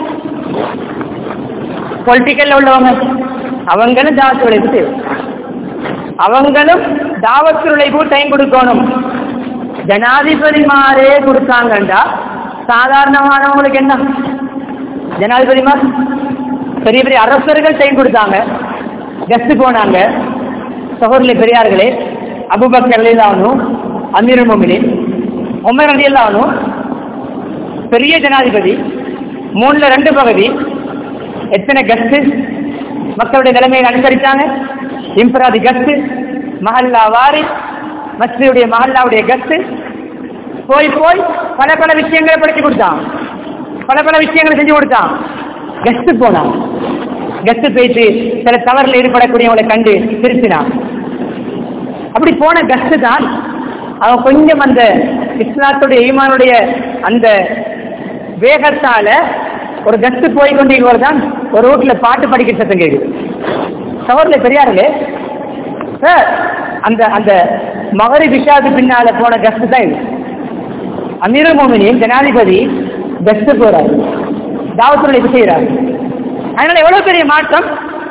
பொலிட்டிக்கல்ல உள்ளவங்க அவங்களும் தாவத்து உழைப்பு செய்யணும் அவங்களும் தாவத்து உழைப்பு டைம் கொடுக்கணும் ஜனாதிபதிமாரே கொடுத்தாங்கண்டா சாதாரணமானவங்களுக்கு என்ன ஜனாதிபதிமார் பெரிய பெரிய அரசர்கள் டைம் கொடுத்தாங்க கெஸ்ட் போனாங்க சகோதரி பெரியார்களே அபுபக்கர் அலிலானும் அமீர் மொமினின் உமர் அலிலானும் பெரிய ஜனாதிபதி மூணுல ரெண்டு பகுதி எத்தனை கஸ்ட் மக்களுடைய நிலைமையை அனுசரித்தாங்க இம்ப்ராதி கஸ்ட் மஹல்லா வாரி மஸ்தியுடைய மஹல்லாவுடைய கஸ்ட் போய் போய் பல பல விஷயங்களை படிச்சு கொடுத்தான் பல பல விஷயங்களை செஞ்சு கொடுத்தான் கெஸ்ட் போனான் கெஸ்ட் பேச்சு சில தவறுல ஈடுபடக்கூடியவங்களை கண்டு திருத்தினான் அப்படி போன கெஸ்ட் தான் அவன் கொஞ்சம் அந்த இஸ்லாத்துடைய ஈமானுடைய அந்த வேகத்தால ஒரு கெஸ்ட் போய் கொண்டிருக்கிறவர் தான் ஒரு வீட்டுல பாட்டு படிக்கிற சத்தம் கேக்குது சவர்ல பெரியாருங்க சார் அந்த அந்த மகரி விஷாது பின்னால போன கெஸ்ட் தான் இது அமீர் மோமினியும் ஜனாதிபதி கெஸ்ட் போறாரு தாவத்துள்ள இது செய்யறாரு அதனால எவ்வளவு பெரிய மாற்றம்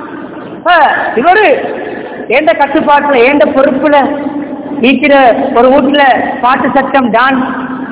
இவரு ஏண்ட கட்டுப்பாட்டுல ஏண்ட பொறுப்புல இருக்கிற ஒரு வீட்டுல பாட்டு சட்டம் டான்ஸ்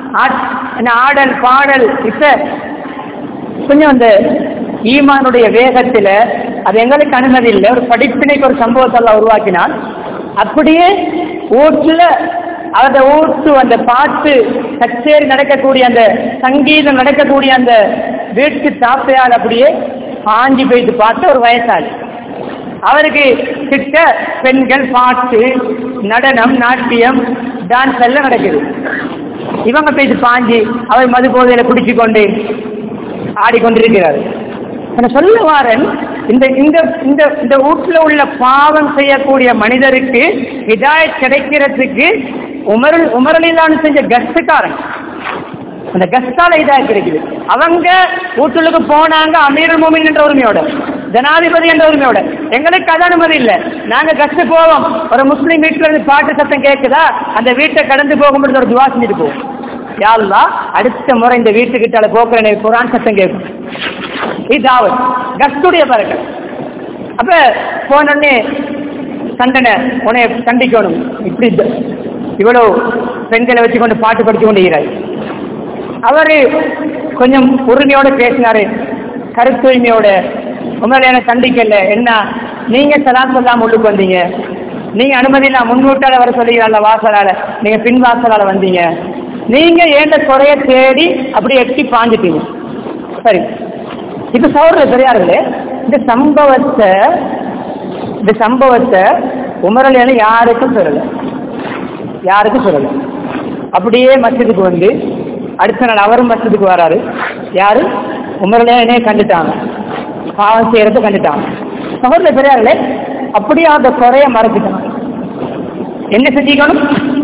ஆடல் பாடல் இப்ப கொஞ்சம் அந்த ஈமானுடைய வேகத்துல அது எங்களுக்கு அனுமதி இல்லை ஒரு படிப்பினைக்கு ஒரு சம்பவத்தை எல்லாம் உருவாக்கினால் அப்படியே வீட்டுல அந்த ஊட்டு அந்த பாட்டு கச்சேரி நடக்கக்கூடிய அந்த சங்கீதம் நடக்கக்கூடிய அந்த வீட்டு தாப்பையால் அப்படியே பாஞ்சி போயிட்டு பார்த்த ஒரு வயசாளி அவருக்கு கிட்ட பெண்கள் பாட்டு நடனம் நாட்டியம் டான்ஸ் எல்லாம் நடக்குது இவங்க போயிட்டு பாஞ்சி அவர் மது போதையில குடிச்சு கொண்டு ஆடிக்கொண்டிருக்கிறார் சொல்ல வாரன் இந்த இந்த இந்த இந்த வீட்டுல உள்ள பாவம் செய்யக்கூடிய மனிதருக்கு ஹிதாயத் கிடைக்கிறதுக்கு உமரல் உமரலிலான்னு செஞ்ச கஸ்டுக்காரன் அந்த கஸ்டால இதாக கிடைக்குது அவங்க வீட்டுக்கு போனாங்க அமீர் மோமின் என்ற உரிமையோட ஜனாதிபதி என்ற உரிமையோட எங்களுக்கு அது அனுமதி இல்லை நாங்க கஸ்ட் போவோம் ஒரு முஸ்லீம் வீட்டுல இருந்து பாட்டு சத்தம் கேட்குதா அந்த வீட்டை கடந்து போகும்போது ஒரு துவா செஞ்சுட்டு போவோம் யாருலா அடுத்த முறை இந்த வீட்டுக்கிட்டால போக்குற குரான் சத்தம் கேட்கும் இதாவது கஸ்டுடைய பறக்க அப்ப போனோடனே தண்டனை உன்னை கண்டிக்கணும் இப்படி இவ்வளவு பெண்களை வச்சு கொண்டு பாட்டு படிச்சு கொண்டு இருக்கிறார் அவரு கொஞ்சம் உரிமையோட பேசினாரு கருத்துரிமையோட உங்களை எனக்கு கண்டிக்கல என்ன நீங்க சலாம் சொல்லாம உள்ளுக்கு வந்தீங்க நீங்க அனுமதி நான் முன்கூட்டால வர சொல்லிக்கிறால வாசலால நீங்க பின் வாசலால வந்தீங்க நீங்க ஏண்ட குறைய தேடி அப்படி எட்டி பாஞ்சிட்டீங்க சரி இப்ப சௌர பெரியார்களே இந்த சம்பவத்தை இந்த சம்பவத்தை உமரலையான யாருக்கும் சொல்லல யாருக்கும் சொல்லல அப்படியே மஸ்ஜிதுக்கு வந்து அடுத்த நாள் அவரும் மஸ்ஜிதுக்கு வராரு யாரு உமரலையானே கண்டுட்டாங்க பாவம் செய்யறத கண்டுட்டாங்க சகோதர பெரியார்களே அப்படியே அந்த குறைய மறைச்சிட்டாங்க என்ன செஞ்சுக்கணும்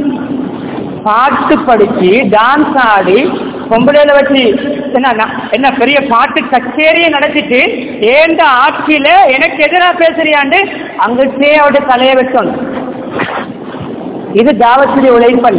பாட்டு படிச்சு டான்ஸ் ஆடி பொம்பளையில வச்சு என்ன என்ன பெரிய பாட்டு கச்சேரியை நடத்திட்டு ஏண்ட ஆட்சியில எனக்கு எதிராக பேசுறியாண்டு அங்கிட்டே அவருடைய தலையை வெட்டணும் இது தாவத்துடைய உழைப்பல்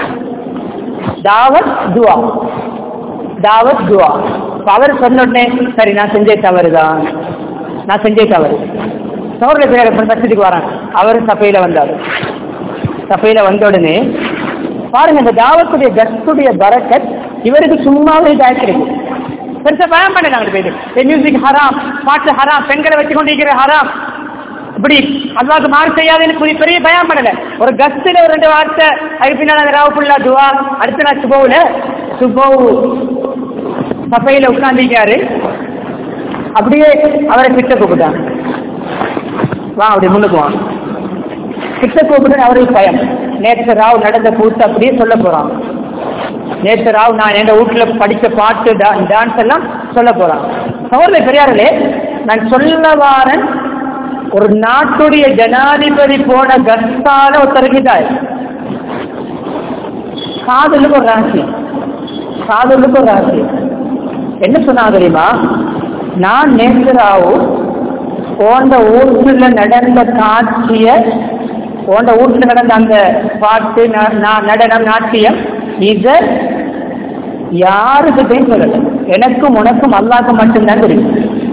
தாவத் துவா தாவத் துவா அவர் சொன்ன உடனே சரி நான் செஞ்சே தவறுதான் நான் செஞ்சே தவறு சோழ பேர் மசதிக்கு வரான் அவர் சபையில வந்தார் சபையில வந்த உடனே பாருங்க இந்த தாவத்துடைய கஸ்துடைய பரக்கத் இவருக்கு சும்மாவே இதாயிருக்கிறது பெருசா பயம் பண்ண நாங்கள் போயிட்டு மியூசிக் ஹராம் பாட்டு ஹராம் பெண்களை வச்சு கொண்டிருக்கிற ஹராம் இப்படி அல்லாவுக்கு மாறு செய்யாதுன்னு புரிய பெரிய பயம் பண்ணல ஒரு கஸ்துல ஒரு ரெண்டு வார்த்தை அதுக்கு பின்னால் அந்த ராவு ஃபுல்லா துவா அடுத்த நாள் சுபோவில் சுபோவு சபையில உட்கார்ந்திருக்காரு அப்படியே அவரை கிட்ட கூப்பிட்டாங்க வா அப்படி முன்னுக்கு வா கிட்ட கூப்பிட்டு அவருக்கு பயம் நேற்று ராவ் நடந்த கூத்து அப்படியே சொல்ல போறான் நேற்று ராவ் நான் எங்க வீட்டுல படிச்ச பாட்டு டான்ஸ் எல்லாம் சொல்ல போறான் சகோதர பெரியார்களே நான் சொல்ல வாரன் ஒரு நாட்டுடைய ஜனாதிபதி போன கஸ்தால ஒருத்தருக்கிட்டாய் காதலுக்கு ஒரு ரகசியம் காதலுக்கு ஒரு ரகசியம் என்ன சொன்னா தெரியுமா நான் நேற்று ராவு போன்ற ஊர்ல நடந்த காட்சிய போன்ற ஊர்ல நடந்த அந்த பாட்டு நடனம் நாட்டியம் இத யாருக்கிட்டையும் சொல்லல எனக்கும் உனக்கும் அல்லாக்கு மட்டும்தான் தெரியும்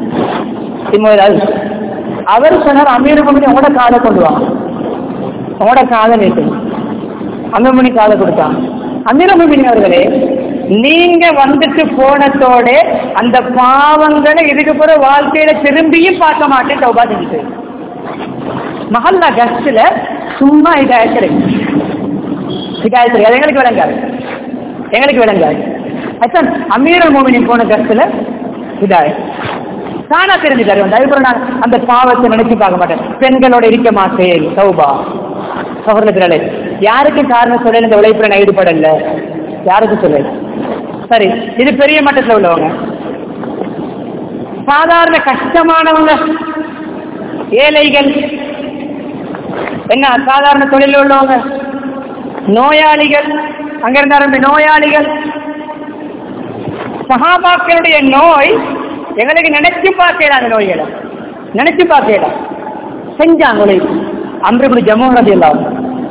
அவர் சொன்னார் அமீர் மணி உங்களோட காதை கொண்டு வாங்க உங்களோட காதை நீட்டு அமீர் மணி காதை கொடுத்தாங்க அமீர் மணி அவர்களே நீங்க வந்துட்டு போனதோட அந்த பாவங்களை இதுக்கு பிற வாழ்க்கையில திரும்பியும் பார்க்க மாட்டேன் தௌபா செஞ்சுட்டு மஹல்லா கஸ்ட்ல சும்மா இதாயத்திரை இதாயத்திரை அது எங்களுக்கு விளங்காது எங்களுக்கு விளங்காது அச்சன் அமீரல் மோமினின் போன கஸ்ட்ல இதாய தானா தெரிஞ்சுட்டாரு வந்து அதுக்கப்புறம் நான் அந்த பாவத்தை நினைச்சு பார்க்க மாட்டேன் பெண்களோட இருக்க மாட்டேன் சௌபா சகோதரத்தினாலே யாருக்கும் காரணம் சொல்லல இந்த உழைப்புல நான் ஈடுபடல யாருக்கும் சொல்லல சரி இது பெரிய மட்டத்தில் உள்ளவங்க சாதாரண கஷ்டமானவங்க ஏழைகள் என்ன சாதாரண தொழில் உள்ளவங்க நோயாளிகள் அங்க இருந்தாரு நோயாளிகள் சகாபாக்களுடைய நோய் எங்களுக்கு நினைச்சு பார்க்கல அந்த நோய்களை நினைச்சு பார்க்கல செஞ்சாங்க உழைப்பு அம்பிரபுடி ஜம்மு எல்லாம்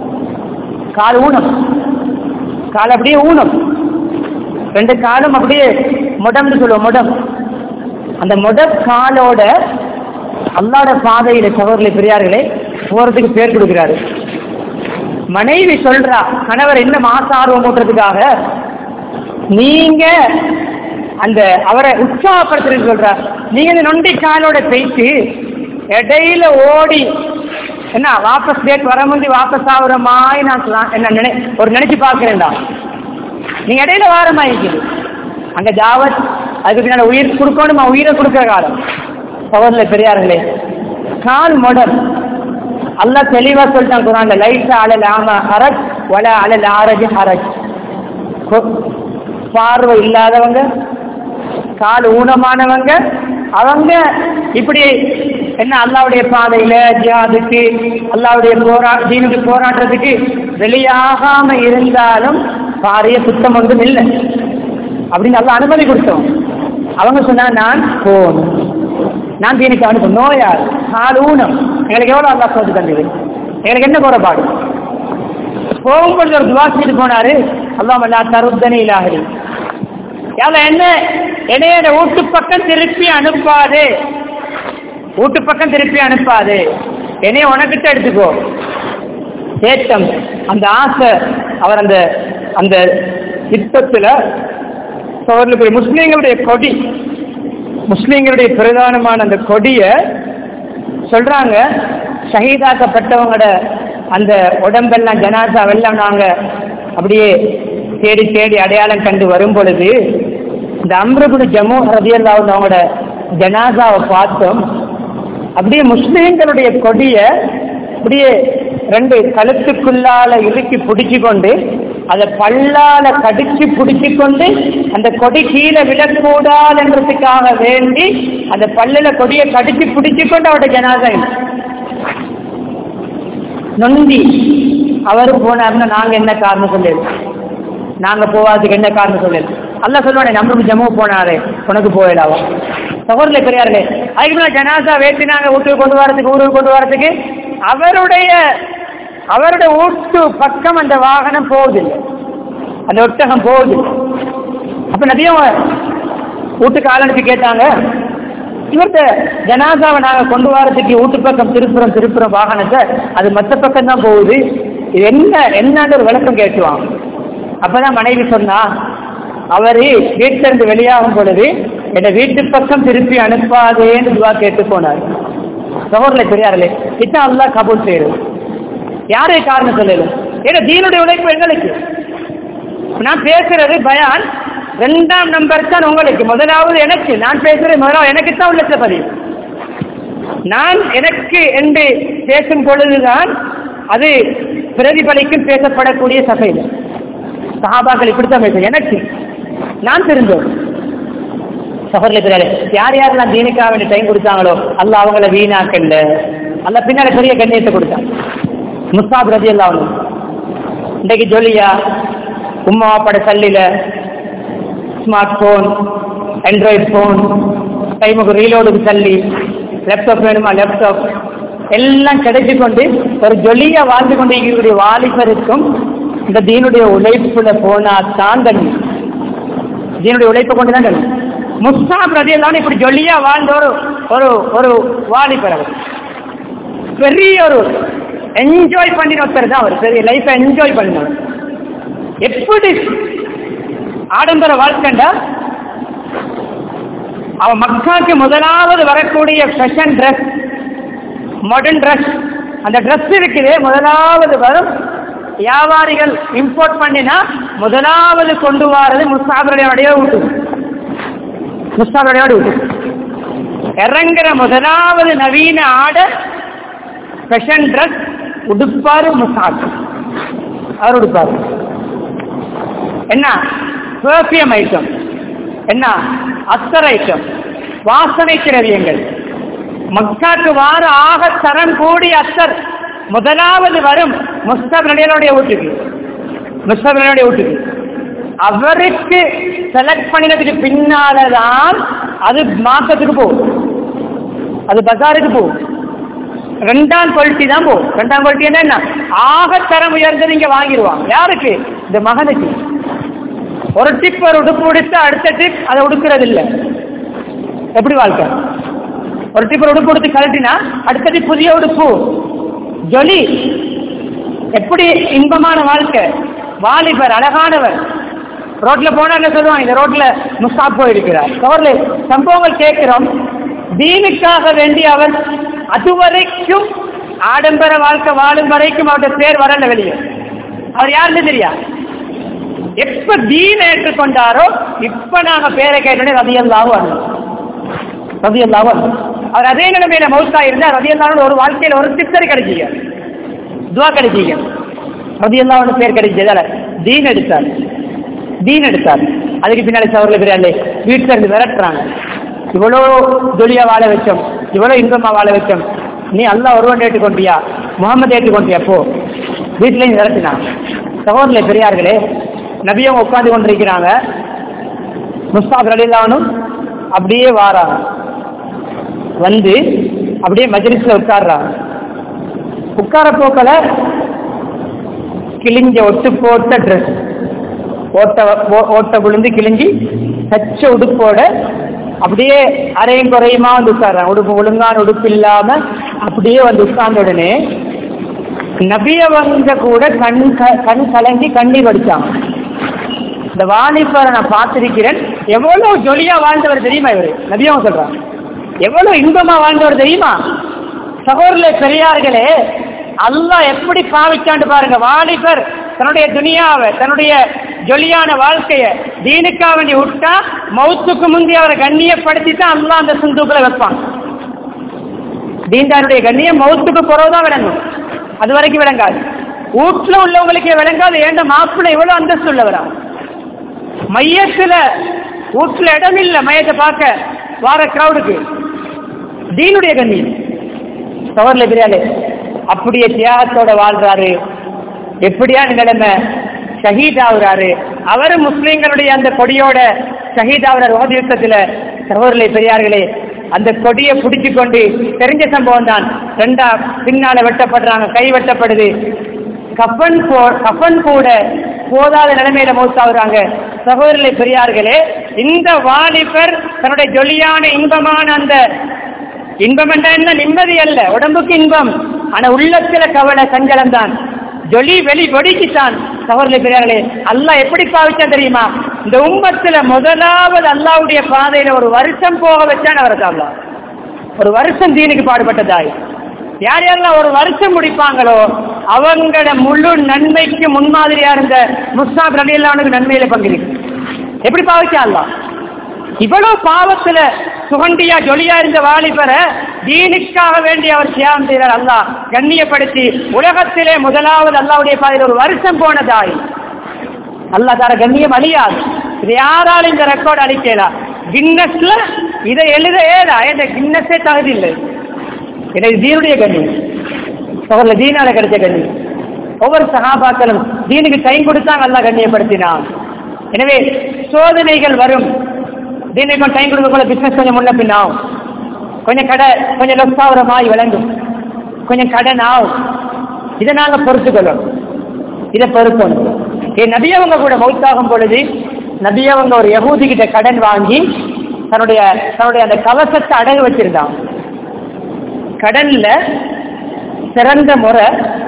கால் ஊனம் கால் அப்படியே ஊனம் ரெண்டு காலும் அப்படியே முடம்னு சொல்லுவோம் முடம் அந்த முட காலோட அல்லாட பாதையில சகோதரி பெரியார்களே போறதுக்கு பேர் கொடுக்கிறாரு மனைவி சொல்றா கணவர் என்ன மாச ஆர்வம் ஊட்டுறதுக்காக நீங்க அந்த அவரை உற்சாகப்படுத்துறது சொல்றா நீங்க இந்த நொண்டி காலோட பேசி இடையில ஓடி என்ன வாபஸ் டேட் வர முந்தி வாபஸ் ஆகுற மாதிரி நான் சொல்ல- என்ன நினை ஒரு நினைச்சு பார்க்கிறேன்டா நீங்க இடையில வாரமா இருக்குது அங்க ஜாவத் அதுக்கு பின்னால உயிர் கொடுக்கணுமா உயிரை கொடுக்கிற காலம் சகோதர பெரியார்களே கால் மொடல் அல்லாஹ் தெளிவா சொல்லிட்டான் குரான்ல லைட் அலல் ஆம ஹரஜ் வல அலல் ஆரஜ் ஹரஜ் கொ- பார்வை இல்லாதவங்க கால் ஊனமானவங்க அவங்க இப்படி என்ன அல்லாவுடைய பாதையில ஜிஹாதுக்கு அல்லாவுடைய போரா தீனுக்கு போராட்டத்துக்கு வெளியாகாம இருந்தாலும் பாரிய சுத்தம் ஒன்றும் இல்லை அப்படின்னு நல்லா அனுமதி கொடுத்தோம் அவங்க சொன்னா நான் போகணும் நான் தீனுக்கு அனுப்பும் நோயா கால் ஊனம் எங்களுக்கு எவ்வளவு அல்லா சோதி தந்தது எங்களுக்கு என்ன குறைபாடு போகும்பொழுது ஒரு துவா செஞ்சுட்டு போனாரு அல்லாம அல்லா தருத்தனி இலாகரி யால என்ன என்னையோட வீட்டு பக்கம் திருப்பி அனுப்பாது வீட்டு பக்கம் திருப்பி அனுப்பாது என்னைய உனக்கிட்ட எடுத்துக்கோ தேட்டம் அந்த ஆசை அவர் அந்த அந்த யுத்தத்துல அவர்களுடைய முஸ்லீம்களுடைய கொடி முஸ்லீம்களுடைய பிரதானமான அந்த கொடிய சொல்றாங்க ஷஹீதாக்கப்பட்டவங்களோட அந்த உடம்பெல்லாம் ஜனாசாவெல்லாம் நாங்க அப்படியே தேடி தேடி அடையாளம் கண்டு வரும் பொழுது இந்த அம்ரகுடு ஜம்மு ரதியல்லாவும் அவங்களோட ஜனாசாவை பார்த்தோம் அப்படியே முஸ்லீம்களுடைய கொடிய அப்படியே ரெண்டு கழுத்துக்குள்ளால இறுக்கி பிடிச்சு கொண்டு அதை பல்லால கடிச்சு பிடிச்சு கொண்டு அந்த கொடி கீழே விழக்கூடாதுன்றதுக்காக வேண்டி அந்த பல்லுல கொடியை கடிச்சு பிடிச்சு கொண்டு அவருடைய ஜனாதா நொந்தி அவர் போனாருன்னா நாங்க என்ன காரணம் சொல்லிடு நாங்க போவாதுக்கு என்ன காரணம் சொல்லிடு அல்ல சொல்லுவானே நம்மளுக்கு ஜம்மு போனாரே உனக்கு போயிடாவா சகோதரில் பெரியார்களே அதுக்கு மேல ஜனாசா வேட்டினாங்க வீட்டுக்கு கொண்டு வரதுக்கு ஊருக்கு கொண்டு வரதுக்கு அவருடைய அவருடைய வீட்டு பக்கம் அந்த வாகனம் போகுதில்லை அந்த ஒட்டகம் போகுது அப்ப நதியும் வீட்டுக்கு ஆள் அனுப்பி கேட்டாங்க இவர்கிட்ட ஜனாசாவை நாங்க கொண்டு வரதுக்கு வீட்டு பக்கம் திருப்புறம் திருப்புறம் வாகனத்தை அது மற்ற பக்கம் தான் போகுது இது என்ன என்னன்னு ஒரு விளக்கம் கேட்டுவான் அப்பதான் மனைவி சொன்னா அவரு வீட்டில இருந்து வெளியாகும் பொழுது என்னை வீட்டு பக்கம் திருப்பி அனுப்பாதேன்னு துவா கேட்டு போனார் சகோதரலை பெரியார்களே இதான் அல்லாஹ் கபூல் செய்யுது யாரே காரணம் சொல்லல ஏன்னா தீனுடைய உழைப்பு எங்களுக்கு நான் பேசுறது பயான் ரெண்டாம் நம்பர் தான் உங்களுக்கு முதலாவது எனக்கு நான் பேசுறது முதலாவது எனக்கு தான் உள்ள பதிவு நான் எனக்கு என்று பேசும் பொழுதுதான் அது பிரதிபலிக்கும் பேசப்படக்கூடிய சபையில் சஹாபாக்கள் இப்படித்தான் பேசும் எனக்கு நான் திருந்தோம் சகோதரர்களே யார் யாரெல்லாம் தீனுக்காக வேண்டிய டைம் கொடுத்தாங்களோ அல்ல அவங்கள வீணாக்கல்ல அல்ல பின்னாடி பெரிய கண்ணியத்தை கொடுத்தான் முஸ்தாப் ரதி எல்லாம் இன்றைக்கு ஜொலியா உம்மா பட சல்லில ஸ்மார்ட் போன் ஆண்ட்ராய்டு போன் டைமுக்கு ரீலோடுக்கு தள்ளி லேப்டாப் வேணுமா லேப்டாப் எல்லாம் கிடைச்சு கொண்டு ஒரு ஜொலியா வாழ்ந்து கொண்டு இருக்கக்கூடிய வாலிபருக்கும் இந்த தீனுடைய உழைப்புல போனா தான் தண்ணி தீனுடைய உழைப்பை கொண்டு தான் தண்ணி முஸ்தாப் ரதி எல்லாம் இப்படி ஜொலியா வாழ்ந்த ஒரு ஒரு ஒரு வாலிபர் அவர் பெரிய ஒரு என்ஜாய் பண்ணின ஒருத்தர் தான் அவர் பெரிய லைஃப்பை என்ஜாய் பண்ணினவர் எப்படி ஆடம்பர வாழ்க்கைண்டா அவன் மக்காக்கு முதலாவது வரக்கூடிய ஃபேஷன் ட்ரெஸ் மாடர்ன் ட்ரெஸ் அந்த ட்ரெஸ் இருக்குது முதலாவது வரும் வியாபாரிகள் இம்போர்ட் பண்ணினா முதலாவது கொண்டு வாரது முஸ்தாபருடைய விட்டு முஸ்தாபருடைய விட்டு இறங்குற முதலாவது நவீன ஆடை ஃபேஷன் ட்ரெஸ் உடுப்பாரு முசாப் அவர் உடுப்பாரு என்ன பெர்ஃபியம் ஐட்டம் என்ன அத்தர் ஐட்டம் வாசனை திரவியங்கள் மக்காக்கு வார ஆக தரம் கூடி அத்தர் முதலாவது வரும் முஸ்தப் நடிகனுடைய வீட்டுக்கு முஸ்தப் நடிகனுடைய வீட்டுக்கு அவருக்கு செலக்ட் பண்ணினதுக்கு பின்னாலதான் அது மாசத்துக்கு போகும் அது பஜாருக்கு போகும் ரெண்டாம் குவாலிட்டி தான் போகும் ரெண்டாம் குவாலிட்டி என்ன ஆகத்தரம் உயர்ந்தது இங்க வாங்கிடுவாங்க யாருக்கு இந்த மகனுக்கு ஒரு டிப் ஒரு உடுப்பு உடுத்து அடுத்த டிப் அதை உடுக்கிறது இல்லை எப்படி வாழ்க்கை ஒரு டிப் ஒரு உடுப்பு உடுத்து கழட்டினா அடுத்த டிப் புதிய உடுப்பு ஜொலி எப்படி இன்பமான வாழ்க்கை வாலிபர் அழகானவர் ரோட்ல போனா என்ன சொல்லுவாங்க இந்த ரோட்ல முஸ்தாப் போயிருக்கிறார் கவர்ல சம்பவங்கள் கேட்கிறோம் தீனுக்காக வேண்டி அவர் அதுவரைக்கும் ஆடம்பர வாழ்க்கை வாழும் வரைக்கும் அவருடைய பேர் வரல வெளியே அவர் யாருன்னு தெரியா எப்ப தீன் ஏற்றுக்கொண்டாரோ இப்ப நாங்க பேரை கேட்டோடனே ரதியல்லாவும் வரணும் ரதியல்லாவும் அவர் அதே நிலைமையில மௌத்தா இருந்தா ரதியல்லாவோட ஒரு வாழ்க்கையில ஒரு சித்தர் கிடைச்சிங்க துவா கிடைச்சிங்க ரதியல்லாவோட பேர் கிடைச்சதால தீன் எடுத்தார் தீன் எடுத்தார் அதுக்கு பின்னாடி சவரில் பிரியாண்டே வீட்டுல இருந்து விரட்டுறாங்க இவ்வளோ ஜொலியா வாழ வச்சோம் இவ்வளோ இன்பமா வாழ வச்சோம் நீ அல்லா ஒருவன் ஏற்றுக்கொண்டியா முகமது ஏற்றுக்கொண்டியா போ வீட்டிலையும் விரட்டினான் சகோதரில் பெரியார்களே நபியும் உட்காந்து கொண்டிருக்கிறாங்க முஸ்தாப் அலிலானும் அப்படியே வாராங்க வந்து அப்படியே மஜ்லிஸ்ல உட்கார்றாங்க உட்கார போக்கல கிழிஞ்ச ஒட்டு போட்ட ட்ரெஸ் ஓட்ட ஓட்ட விழுந்து கிழிஞ்சி தச்ச உடுப்போட அப்படியே அரையும் குறையுமா வந்து உட்கார்றாங்க உடுப்பு ஒழுங்கான உடுப்பு இல்லாம அப்படியே வந்து உட்கார்ந்த உடனே நபியவங்க கூட கண் க- கண் கலங்கி கண்ணீர் வடிச்சாங்க இந்த வாலிபரை நான் பார்த்திருக்கிறேன் எவ்வளவு ஜொலியா வாழ்ந்தவர் தெரியுமா இவரு நபியவங்க சொல்றாங்க எவ்வளவு இன்பமா வாழ்ந்தவர் தெரியுமா சகோதரர்களே பெரியார்களே அல்லாஹ் எப்படி பாவிச்சாண்டு பாருங்க வாலிபர் தன்னுடைய துனியாவை தன்னுடைய ஜொலியான வாழ்க்கைய தீனுக்கா வேண்டி விட்டா மௌத்துக்கு முந்தி அவரை கண்ணியப்படுத்தி தான் அல்லாஹ் அந்த சுந்தூக்குல வைப்பான் தீன்தாருடைய கண்ணியம் மௌத்துக்கு பிறகுதான் விளங்கும் அது வரைக்கும் விளங்காது வீட்டுல உள்ளவங்களுக்கே விளங்காது ஏண்ட மாப்பிள்ளை எவ்வளவு அந்தஸ்து உள்ளவரா மையத்துல வீட்டுல இடம் இல்ல மையத்தை பார்க்க வார கிரௌடுக்கு தீனுடைய கண்ணியம் சவர்ல பிரியாலே அப்படியே தியாகத்தோட வாழ்றாரு எப்படியா நிலைமை ஷஹீத் ஆகுறாரு அவரு முஸ்லீம்களுடைய அந்த கொடியோட ஷஹீத் ஆகுறாரு உகது யுத்தத்துல சகோதரர்களே பெரியார்களே அந்த கொடியை பிடிச்சு கொண்டு தெரிஞ்ச சம்பவம் தான் ரெண்டா பின்னால வெட்டப்படுறாங்க கை வெட்டப்படுது கஃபன் போ கஃபன் கூட போதாத நிலைமையில மௌத்தாகுறாங்க சகோதரர்களே பெரியார்களே இந்த வாலிபர் தன்னுடைய ஜொலியான இன்பமான அந்த இன்பம் என்ற என்ன நிம்மதி அல்ல உடம்புக்கு இன்பம் ஆனா உள்ளத்துல கவலை சஞ்சலம் தான் ஜொலி வெளி வெடிக்குத்தான் சகோதரர்களே பெரியார்களே அல்லாஹ் எப்படி பாவிச்சான் தெரியுமா இந்த உம்மத்துல முதலாவது அல்லாவுடைய பாதையில ஒரு வருஷம் போக வச்சான் அவரை சாப்பிடலாம் ஒரு வருஷம் தீனுக்கு பாடுபட்டதாய் யார் யாரெல்லாம் ஒரு வருஷம் முடிப்பாங்களோ அவங்களோட முழு நன்மைக்கு முன்மாதிரியா இருந்த முஸ்தாப் ரலி அல்லாவுக்கு நன்மையில பங்கிருக்கு எப்படி பாவிச்சா அல்லாஹ் இவ்வளவு பாவத்துல சுகண்டியா ஜொலியா இருந்த வாலிபரை தீனுக்காக வேண்டி அவர் தியாகம் செய்தார் அல்லாஹ் கண்ணியப்படுத்தி உலகத்திலே முதலாவது அல்லாவுடைய பாதையில் ஒரு வருஷம் போனதாய் அல்லாஹ் தர கண்ணியம் அழியாது இது யாராலும் இந்த ரெக்கார்டு அழிக்கலாம் கின்னஸ்ல இதை எழுத ஏதா இந்த கின்னஸே தகுதி இல்லை இது தீனுடைய கண்ணியம் அவர்ல தீனால கிடைச்ச கண்ணியம் ஒவ்வொரு சகாபாக்களும் தீனுக்கு கை கொடுத்தாங்க அல்லாஹ் கண்ணியப்படுத்தினான் எனவே சோதனைகள் வரும் தீனுக்கு டைம் கொடுக்க கூட பிசினஸ் கொஞ்சம் முன்ன பின் ஆகும் கொஞ்சம் கடை கொஞ்சம் லொஸ்தாவர மாதிரி விளங்கும் கொஞ்சம் கடன் ஆகும் இதை நாங்கள் பொறுத்துக்கொள்ளணும் இதை பொறுக்கணும் என் நபியவங்க கூட மௌத்தாகும் பொழுது நபியவங்க ஒரு யகூதி கிட்ட கடன் வாங்கி தன்னுடைய தன்னுடைய அந்த கவசத்தை அடகு வச்சிருந்தான் கடன்ல சிறந்த முறை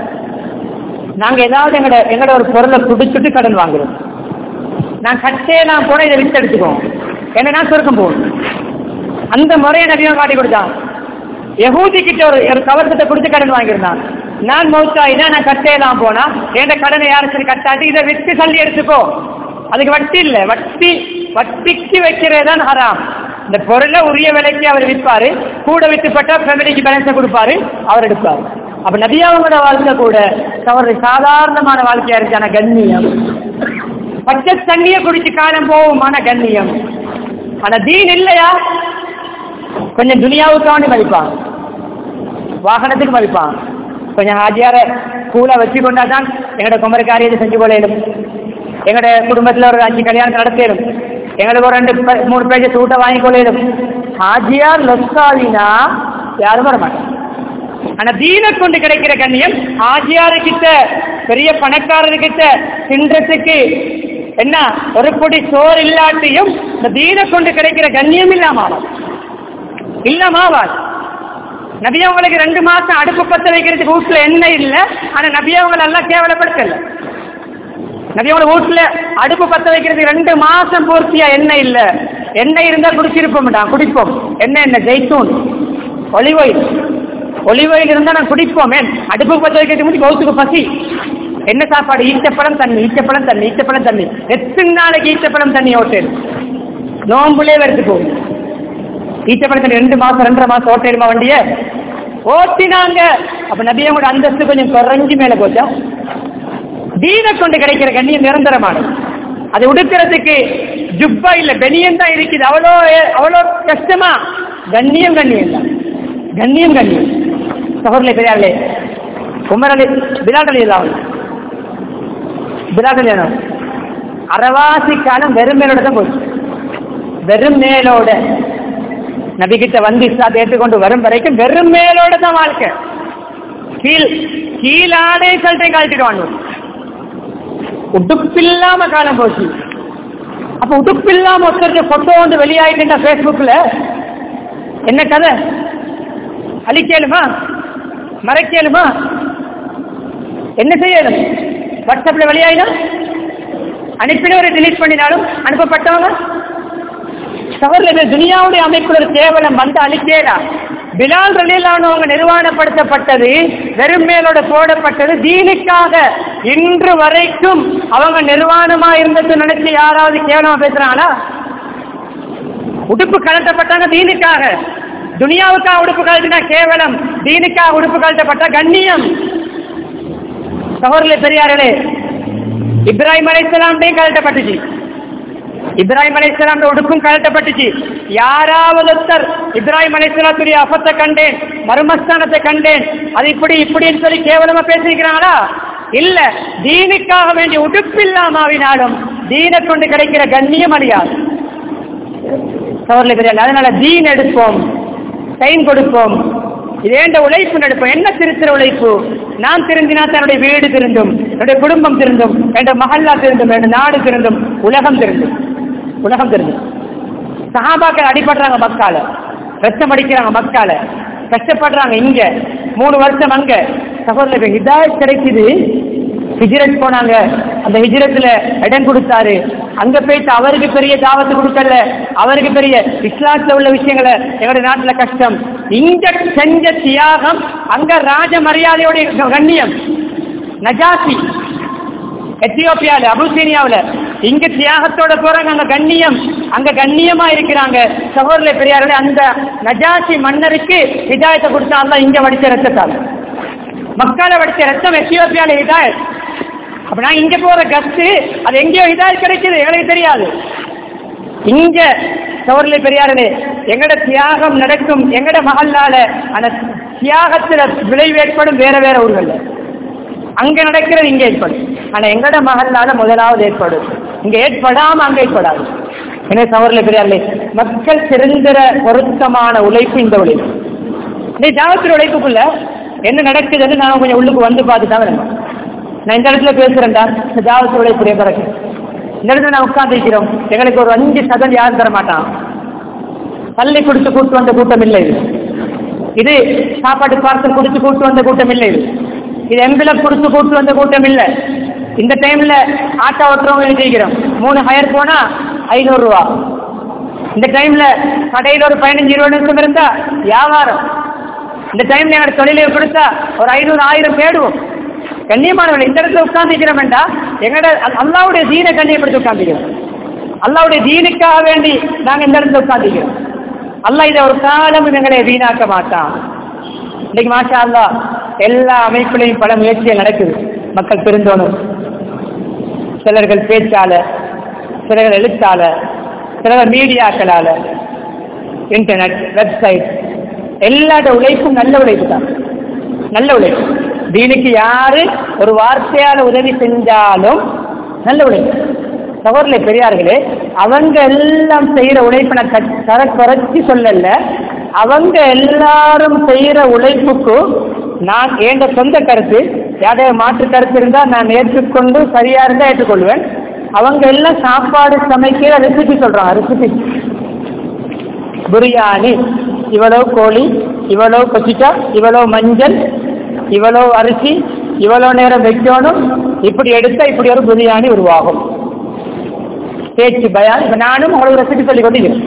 நாங்க ஏதாவது எங்கட எங்கட ஒரு பொருளை குடிச்சுட்டு கடன் வாங்குறோம் நான் கட்டே நான் போன இதை வித்து எடுத்துக்குவோம் என்ன நான் சுருக்கம் போகணும் அந்த முறையை நபியம் காட்டி கொடுத்தான் யகூதி கிட்ட ஒரு ஒரு கவசத்தை கொடுத்து கடன் வாங்கியிருந்தான் நான் மௌத்தாயினா நான் கட்டேலாம் போனா என் கடனை யாரும் சரி கட்டாட்டி இதை வித்து சல்லி எடுத்துக்கோ அதுக்கு வட்டி இல்லை வட்டி வட்டிக்கு வைக்கிறதான் ஹராம் இந்த பொருளை உரிய விலைக்கு அவர் விற்பாரு கூட வித்துப்பட்டா ஃபேமிலிக்கு பேலன்ஸை கொடுப்பாரு அவர் எடுப்பார் அப்ப நபியாவங்களோட வாழ்க்கை கூட அவர் சாதாரணமான வாழ்க்கையா இருக்கான கண்ணியம் பச்சை தண்ணிய குடிச்சு காலம் போகுமான கண்ணியம் ஆனா தீன் இல்லையா கொஞ்சம் துனியாவுக்காண்டி மதிப்பாங்க வாகனத்துக்கு மதிப்பாங்க கொஞ்சம் ஹாஜியார கூலா வச்சு கொண்டா தான் எங்களோட குமர காரியத்தை செஞ்சு கொள்ளையிடும் எங்களோட குடும்பத்துல ஒரு அஞ்சு கல்யாணம் நடத்திடும் எங்களுக்கு ஒரு ரெண்டு பே- மூணு பேஜ் சூட்டை வாங்கி கொள்ளையிடும் ஹாஜியார் லொஸ்காவினா யாரும் வர மாட்டாங்க ஆனா தீனை கொண்டு கிடைக்கிற கண்ணியம் ஆஜியாரு கிட்ட பெரிய பணக்காரரு கிட்ட தின்றதுக்கு என்ன ஒரு பொடி சோறு இல்லாட்டியும் இந்த தீனை கொண்டு கிடைக்கிற கண்ணியம் இல்லாம ஆவாது. இல்லாம ஆவாது நபி அவங்களுக்கு ரெண்டு மாசம் அடுப்பு பத்த வைக்கிறதுக்கு வீட்டுல எண்ணெய் இல்ல ஆனா நபி அவங்களை எல்லாம் கேவலப்படுத்தல நபி அவங்க வீட்டுல அடுப்பு பத்த வைக்கிறதுக்கு ரெண்டு மாசம் பூர்த்தியா எண்ணெய் இல்ல எண்ணெய் இருந்தா குடிச்சிருப்போம்டா குடிப்போம் என்ன என்ன ஜெய்தூன் ஒலிவொயில் ஒலிவொயில் இருந்தா நான் குடிப்போம் ஏன் அடுப்பு பத்த வைக்கிறதுக்கு முன்னாடி பௌத்துக்கு பசி என்ன சாப்பாடு ஈச்சப்பழம் தண்ணி ஈச்சப்பழம் தண்ணி ஈச்சப்பழம் தண்ணி எத்தனை நாளைக்கு ஈச்சப்பழம் தண்ணி ஓட்டேன் நோம்புலே வருது போகும் ஈச்சப்பழத்தில் ரெண்டு மாசம் ரெண்டரை மாசம் ஓட்டிடுமா வண்டிய ஓட்டினாங்க அப்ப நபியோட அந்தஸ்து கொஞ்சம் குறைஞ்சு மேல போச்சா தீனை கொண்டு கிடைக்கிற கண்ணியம் நிரந்தரமானது அது உடுக்கிறதுக்கு ஜுப்பா இல்ல பெனியன் தான் இருக்குது அவ்வளோ அவ்வளோ கஷ்டமா கண்ணியம் கண்ணியம் தான் கண்ணியம் கண்ணியம் சகோதரே பெரியார்களே உமர் அலி பிலாட் அலி இல்லாமல் பிலாட் அலி அண்ணா. அரைவாசி காலம் வெறும் மேலோட தான் போச்சு வெறும் மேலோட நபிகிட்ட வந்து இஸ்லாத்தை ஏற்றுக்கொண்டு வரும் வரைக்கும் வெறும் மேலோட தான் வாழ்க்கை கீழ் கீழாடை கழட்டை கழட்டிட்டு வாங்க உடுப்பில்லாம காலம் போச்சு அப்ப உடுப்பில்லாம ஒருத்தருக்கு போட்டோ வந்து வெளியாயிட்டு பேஸ்புக்ல என்ன கதை அழிக்கலுமா மறைக்கலுமா என்ன செய்யணும் வாட்ஸ்அப்ல வெளியாயினா அனுப்பினவரை டிலீட் பண்ணினாலும் அனுப்பப்பட்டவங்க சவர்ல துனியாவுடைய அமைப்புல ஒரு கேவலம் வந்து அழிக்கேடா பிலால் ரலிலானவங்க நிர்வாணப்படுத்தப்பட்டது வெறும் மேலோட போடப்பட்டது தீனுக்காக இன்று வரைக்கும் அவங்க நிர்வாணமா இருந்தது நினைச்சு யாராவது கேவலமா பேசுறாங்களா உடுப்பு கலட்டப்பட்டாங்க தீனுக்காக துனியாவுக்காக உடுப்பு கழட்டினா கேவலம் தீனுக்காக உடுப்பு கழட்டப்பட்ட கண்ணியம் சகோதரர்களே பெரியார்களே இப்ராஹிம் அலைஹிஸ்ஸலாம்டையும் கழட்டப்பட்டுச்சு இப்ராஹிம் அலைஹிஸ்ஸலாம் உடுப்பும் கழட்டப்பட்டுச்சு யாராவது ஒருத்தர் இப்ராஹிம் அலைஹிஸ்ஸலாத்துடைய அபத்தை கண்டேன் மர்மஸ்தானத்தை கண்டேன் அது இப்படி இப்படின்னு சொல்லி கேவலமா பேசிக்கிறாங்களா இல்ல தீனுக்காக வேண்டிய உடுப்பில்லாமாவினாலும் தீனை கொண்டு கிடைக்கிற கண்ணியம் அழியாது சவரில் கிடையாது அதனால தீன் எடுப்போம் டைம் கொடுப்போம் இது ஏண்ட உழைப்பு நடப்போம் என்ன திருத்திர உழைப்பு நான் திருந்தினா தன்னுடைய வீடு திருந்தும் என்னுடைய குடும்பம் திருந்தும் என்ற மகல்லா திருந்தும் என்ற நாடு திருந்தும் உலகம் திருந்தும் உலகம் திருந்தும் சஹாபாக்கள் அடிபடுறாங்க மக்கால ரத்தம் அடிக்கிறாங்க மக்கால கஷ்டப்படுறாங்க இங்க மூணு வருஷம் அங்க சகோதரர்கள் ஹிதாயத் கிடைக்குது ஹிஜ்ரத் போனாங்க அந்த ஹிஜ்ரத்துல இடம் கொடுத்தாரு அங்க போயிட்டு அவருக்கு பெரிய தாவத்து கொடுக்கல அவருக்கு பெரிய இஸ்லாத்துல உள்ள விஷயங்களை எங்களுடைய நாட்டுல கஷ்டம் இங்க செஞ்ச தியாகம் அங்க ராஜ மரியாதையோட கண்ணியம் நஜாசி எத்தியோப்பியால அபுசீனியாவுல இங்க தியாகத்தோட போறாங்க அங்க கண்ணியம் அங்க கண்ணியமா இருக்கிறாங்க சகோதர பெரியார்களே அந்த நஜாசி மன்னருக்கு ஹிதாயத்தை கொடுத்தா இங்க வடிச்ச ரத்தத்தால் மக்களை வடிச்ச ரத்தம் எத்தியோப்பியால ஹிதாயத் அப்ப நான் இங்க போற கஸ்து அது எங்கேயோ ஹிதாயத் கிடைக்குது எங்களுக்கு தெரியாது இங்க சோர்ல பெரியார்களே எங்கட தியாகம் நடக்கும் எங்கட மகளால அந்த தியாகத்துல விளைவு ஏற்படும் வேற வேற ஊர்கள்ல அங்க நடக்கிறது இங்க ஏற்படும் ஆனா எங்கட மகளால முதலாவது ஏற்படும் இங்க ஏற்படாம அங்க ஏற்படாது எனவே சவரில் பெரியார்களே மக்கள் சிறந்த பொருத்தமான உழைப்பு இந்த உழைப்பு இந்த ஜாகத்திர உழைப்புக்குள்ள என்ன நடக்குதுன்னு நான் கொஞ்சம் உள்ளுக்கு வந்து பார்த்து தான் வரணும் நான் இந்த இடத்துல பேசுறேன்டா இந்த ஜாகத்திர உழைப்புடைய பிறகு இந்த இடத்துல நான் உட்கார்ந்துருக்கிறோம் எங்களுக்கு ஒரு அஞ்சு சதம் யாரும் தர மாட்டான் பள்ளி குடிச்சு கூட்டு வந்த கூட்டம் இல்லை இது இது சாப்பாட்டு பார்சல் குடிச்சு கூட்டு வந்த கூட்டம் இல்லை இது இது எம்பிளப் குடிச்சு கூட்டு வந்த கூட்டம் இல்லை இந்த டைம்ல ஆட்டோ ஓட்டுறவங்க எழுதிக்கிறோம் மூணு ஹயர் போனா ஐநூறு ரூபா இந்த டைம்ல கடையில் ஒரு பதினஞ்சு இருபது நிமிஷம் இருந்தா வியாபாரம் இந்த டைம்ல எங்களோட தொழிலை கொடுத்தா ஒரு ஐநூறு ஆயிரம் தேடுவோம் கண்ணியமானவர்கள் இந்த இடத்துல உட்கார்ந்துக்கிறோம் வேண்டாம் எங்கட அல்லாவுடைய தீனை கண்ணியப்படுத்தி உட்கார்ந்துக்கிறோம் அல்லாவுடைய தீனுக்காக வேண்டி நாங்க இந்த இடத்துல உட்கார்ந்துக்கிறோம் அல்லா இதை ஒரு காலம் எங்களை வீணாக்க மாட்டான் இன்னைக்கு மாஷா அல்லா எல்லா அமைப்புலையும் பல முயற்சிகள் நடக்குது மக்கள் பெருந்தோணும் சிலர்கள் பேச்சால சிலர்கள் எழுத்தால சிலர்கள் மீடியாக்களால இன்டர்நெட் வெப்சைட் எல்லாட உழைப்பும் நல்ல உழைப்பு தான் நல்ல உழைப்பு தீனுக்கு யாரு ஒரு வார்த்தையால உதவி செஞ்சாலும் நல்ல உழைப்பு சகோதரர்களே பெரியார்களே அவங்க எல்லாம் செய்யற உழைப்பை நான் க- தர குறைச்சி சொல்லல அவங்க எல்லாரும் செய்யற உழைப்புக்கு நான் என்ற சொந்த கருத்து யாரைய மாற்று கருத்து இருந்தா நான் ஏற்றுக்கொண்டு சரியா இருந்தா ஏற்றுக்கொள்வேன் அவங்க எல்லாம் சாப்பாடு சமைக்கிற ரெசிபி சொல்றாங்க ரெசிபி பிரியாணி இவ்வளவு கோழி இவ்வளவு கொச்சிக்கா இவ்வளவு மஞ்சள் இவ்வளவு அரிசி இவ்வளவு நேரம் வைக்கணும் இப்படி எடுத்தா இப்படி ஒரு பிரியாணி உருவாகும் பேச்சு பயான் இப்ப நானும் உங்களுக்கு ரெசிபி சொல்லி கொண்டிருக்கிறேன்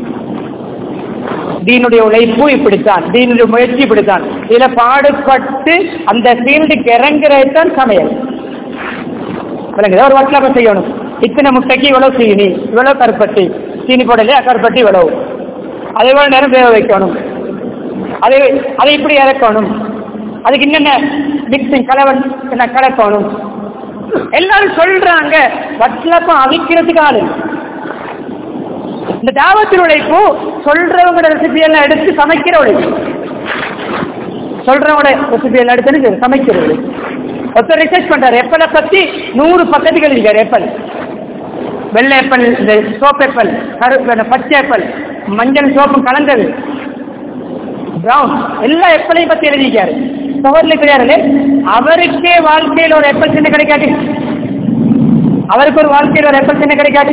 தீனுடைய உழைப்பு இப்படித்தான் தீனுடைய முயற்சி இப்படித்தான் இதுல பாடுபட்டு அந்த ஃபீல்டுக்கு இறங்குறது தான் சமையல் விளங்குதா ஒரு வட்டலாக செய்யணும் இத்தனை முட்டைக்கு இவ்வளவு சீனி இவ்வளவு கருப்பட்டி சீனி போடலையா கருப்பட்டி இவ்வளவு அதே போல நேரம் வேக வைக்கணும் அதை அதை இப்படி இறக்கணும் அதுக்கு என்னென்ன மிக்சிங் கலவன் என்ன கலக்கணும் எல்லாரும் சொல்றாங்க வட்டலப்பம் அவிக்கிறதுக்கு ஆளு இல்லை. இந்த தாவத்தின் உழைப்பு சொல்றவங்களோட ரெசிபி எல்லாம் எடுத்து சமைக்கிற உழைப்பு சொல்றவங்களோட ரெசிபி எல்லாம் எடுத்து சமைக்கிற உழைப்பு ஒருத்தர் ரிசர்ச் பண்றாரு எப்பலை பத்தி நூறு பக்கத்துகள் இருக்காரு எப்பல் வெள்ளை ஏப்பல் இந்த சோப் ஏப்பல் கரு பச்சை ஏப்பல் மஞ்சள் சோப்பும் கலந்தது பிரவுன் எல்லா எப்பலையும் பத்தி எழுதிக்காரு சகோதரி கிடையாது அவருக்கே வாழ்க்கையில் ஒரு எப்பல் சின்ன கிடைக்காது அவருக்கு ஒரு வாழ்க்கையில் ஒரு எப்பல் சின்ன கிடைக்காது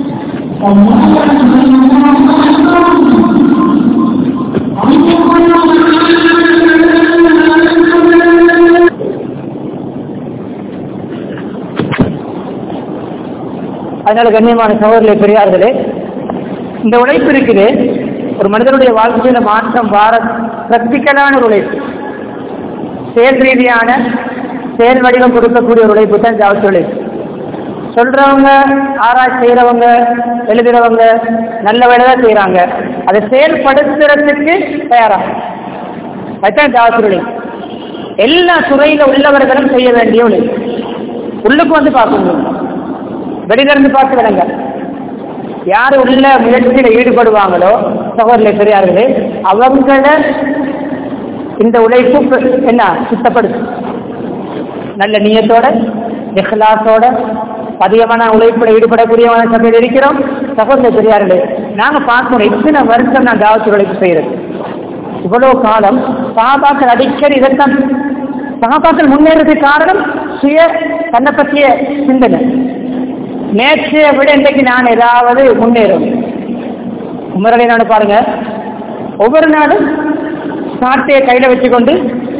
அதனால கண்ணியமான சகோதரர்களே பெரியார்களே இந்த உழைப்பு இருக்குது ஒரு மனிதனுடைய வாழ்க்கையில மாற்றம் வார பிராக்டிக்கலான ஒரு உழைப்பு செயல் ரீதியான செயல் வடிவம் கொடுக்கக்கூடிய ஒரு உழைப்பு தான் ஜாவத் உழைப்பு சொல்றவங்க ஆராய்ச்சி செய்யறவங்க எழுதுறவங்க நல்ல வேலை தான் செய்யறாங்க அதை செயல்படுத்துறதுக்கு தயாராக அதுதான் ஜாவத் உழைப்பு எல்லா துறையில உள்ளவர்களும் செய்ய வேண்டிய உழைப்பு உள்ளுக்கு வந்து பார்க்கணும் வெளியில இருந்து பார்த்து விடுங்க யார் உள்ள முயற்சியில ஈடுபடுவாங்களோ சகோதரர்களே பெரியார்களே அவங்கள இந்த உழைப்பு ப- என்ன சுத்தப்படுத்தும் நல்ல நியத்தோட இஹ்லாஸோட அதிகமான உழைப்புல ஈடுபடக்கூடியவன சபையில் இருக்கிறோம் சகோதர பெரியார்களே நாங்க பார்க்கணும் எத்தனை வருஷம் நான் தாவத்து உழைப்பு செய்யறது இவ்வளவு காலம் சகாபாக்கள் அடிக்கடி இதைத்தான் சகாபாக்கள் முன்னேறதுக்கு காரணம் சுய தன்னை பற்றிய சிந்தனை நேற்றைய விட இன்றைக்கு நான் ஏதாவது முன்னேறும் உமரலை நாடு பாருங்க ஒவ்வொரு நாளும் சாட்டையை கையில வச்சுக்கொண்டு